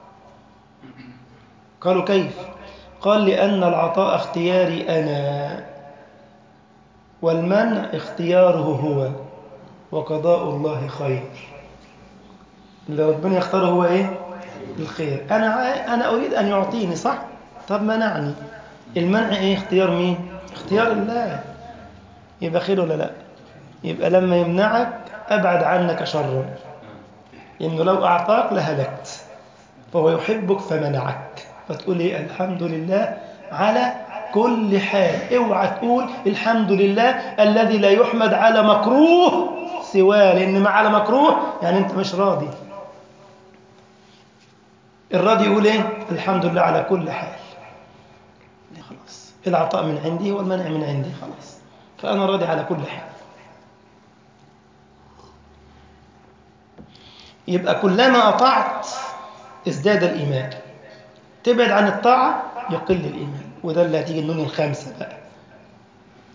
قالوا كيف قال لأن العطاء اختياري أنا والمنع اختياره هو وقضاء الله خير اللي ربنا يختاره هو إيه الخير أنا أنا أريد أن يعطيني صح طب منعني المنع إيه اختيار مين اختيار الله يبقى خير ولا لا يبقى لما يمنعك أبعد عنك شرا إنه لو أعطاك لهلكت فهو يحبك فمنعك فتقول إيه الحمد لله على كل حال اوعى تقول الحمد لله الذي لا يحمد على مكروه سواه لأن ما على مكروه يعني أنت مش راضي الراضي يقول إيه الحمد لله على كل حال خلاص العطاء من عندي والمنع من عندي خلاص فأنا راضي على كل حال يبقى كلما أطعت ازداد الإيمان تبعد عن الطاعة يقل الإيمان وده اللي هتيجي النون الخامسة بقى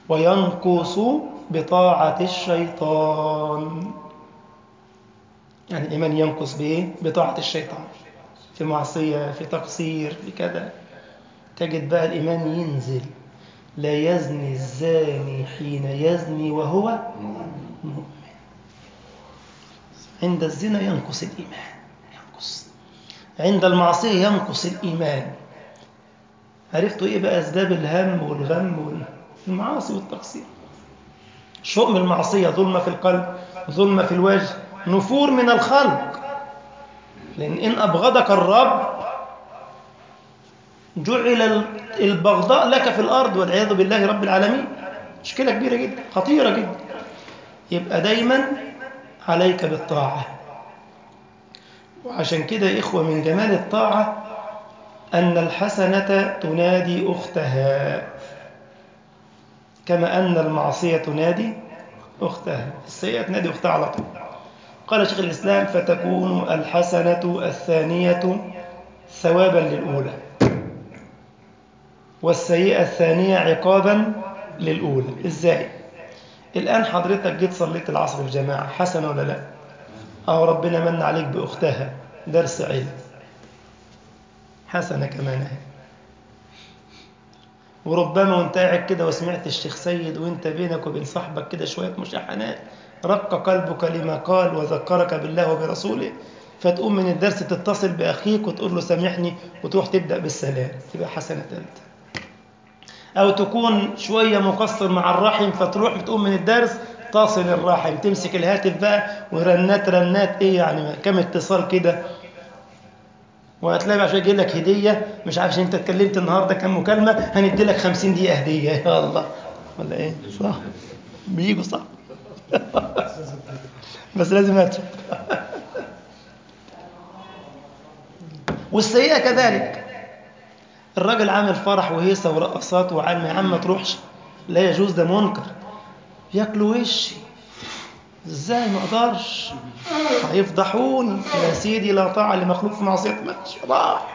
وينقص بطاعة الشيطان يعني الإيمان ينقص بإيه؟ بطاعة الشيطان في معصية في تقصير في كذا تجد بقى الإيمان ينزل لا يزني الزاني حين يزني وهو مؤمن عند الزنا ينقص الإيمان ينقص عند المعصية ينقص الإيمان عرفتوا إيه بقى أسباب الهم والغم والمعاصي والتقصير شؤم المعصية ظلمة في القلب ظلمة في الوجه نفور من الخلق لأن إن أبغضك الرب جعل البغضاء لك في الأرض والعياذ بالله رب العالمين مشكلة كبيرة جدا خطيرة جدا يبقى دايما عليك بالطاعة وعشان كده يا إخوة من جمال الطاعة أن الحسنة تنادي أختها كما أن المعصية تنادي أختها السيئة تنادي أختها على طول قال شيخ الإسلام فتكون الحسنة الثانية ثوابا للأولى والسيئة الثانية عقابا للأولى إزاي؟ الآن حضرتك جيت صليت العصر في جماعة حسنة ولا لا؟ أو ربنا من عليك بأختها درس علم حسنة كمان اهي وربما وانت قاعد كده وسمعت الشيخ سيد وانت بينك وبين صاحبك كده شوية مشاحنات رق قلبك لما قال وذكرك بالله وبرسوله فتقوم من الدرس تتصل بأخيك وتقول له سامحني وتروح تبدأ بالسلام تبقى حسنة ثالثة أو تكون شوية مقصر مع الرحم فتروح تقوم من الدرس تصل الرحم تمسك الهاتف بقى ورنات رنات ايه يعني كم اتصال كده وهتلاقي بقى شويه يجي لك هديه مش عارف عشان انت اتكلمت النهارده كام مكالمه هندي لك 50 دقيقه هديه يا الله ولا ايه صح بيجوا صح بس لازم ادفع والسيئه كذلك الراجل عامل فرح وهيصه ورقصات وعلم يا عم ما تروحش لا يجوز ده منكر ياكلوا وشي ازاي ما اقدرش هيفضحوني يا سيدي لا طاعه لمخلوق في معصيه ماشي راح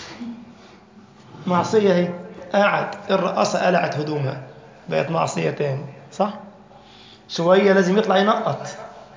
معصيه اهي قعد الرقاصه قلعت هدومها بقت معصيه تاني صح شويه لازم يطلع ينقط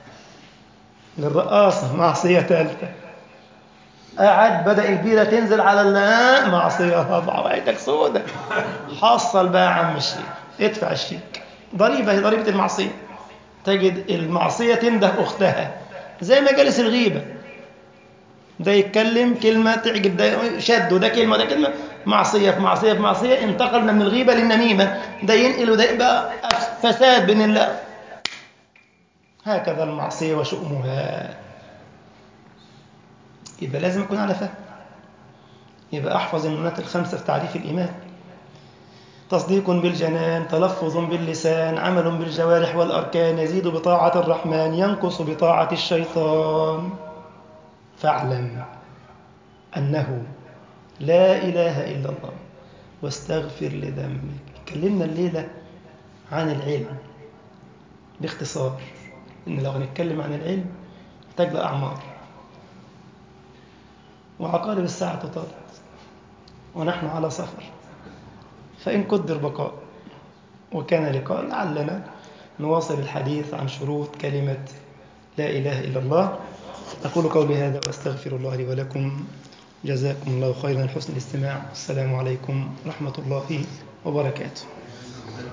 للرقاصه معصيه ثالثه قعد بدا البيره تنزل على الماء معصيه رابعه وعيدك سودة حصل بقى يا عم الشيخ ادفع الشيك ضريبه هي ضريبه المعصيه تجد المعصية تنده أختها زي مجالس الغيبة ده يتكلم كلمة تعجب ده شد وده كلمة وده كلمة معصية في معصية في معصية انتقلنا من الغيبة للنميمة ده ينقل وده يبقى فساد بين الله هكذا المعصية وشؤمها يبقى لازم يكون على فهم يبقى أحفظ النونات الخمسة في تعريف الإيمان تصديق بالجنان تلفظ باللسان عمل بالجوارح والأركان يزيد بطاعة الرحمن ينقص بطاعة الشيطان فاعلم أنه لا إله إلا الله واستغفر لذنبك اتكلمنا الليلة عن العلم باختصار إن لو هنتكلم عن العلم محتاج لأعمار وعقارب الساعة تطارد ونحن على سفر فإن قدر بقاء وكان لقاء لعلنا نواصل الحديث عن شروط كلمة لا إله إلا الله أقول قولي هذا وأستغفر الله لي ولكم جزاكم الله خيرا حسن الاستماع السلام عليكم ورحمة الله وبركاته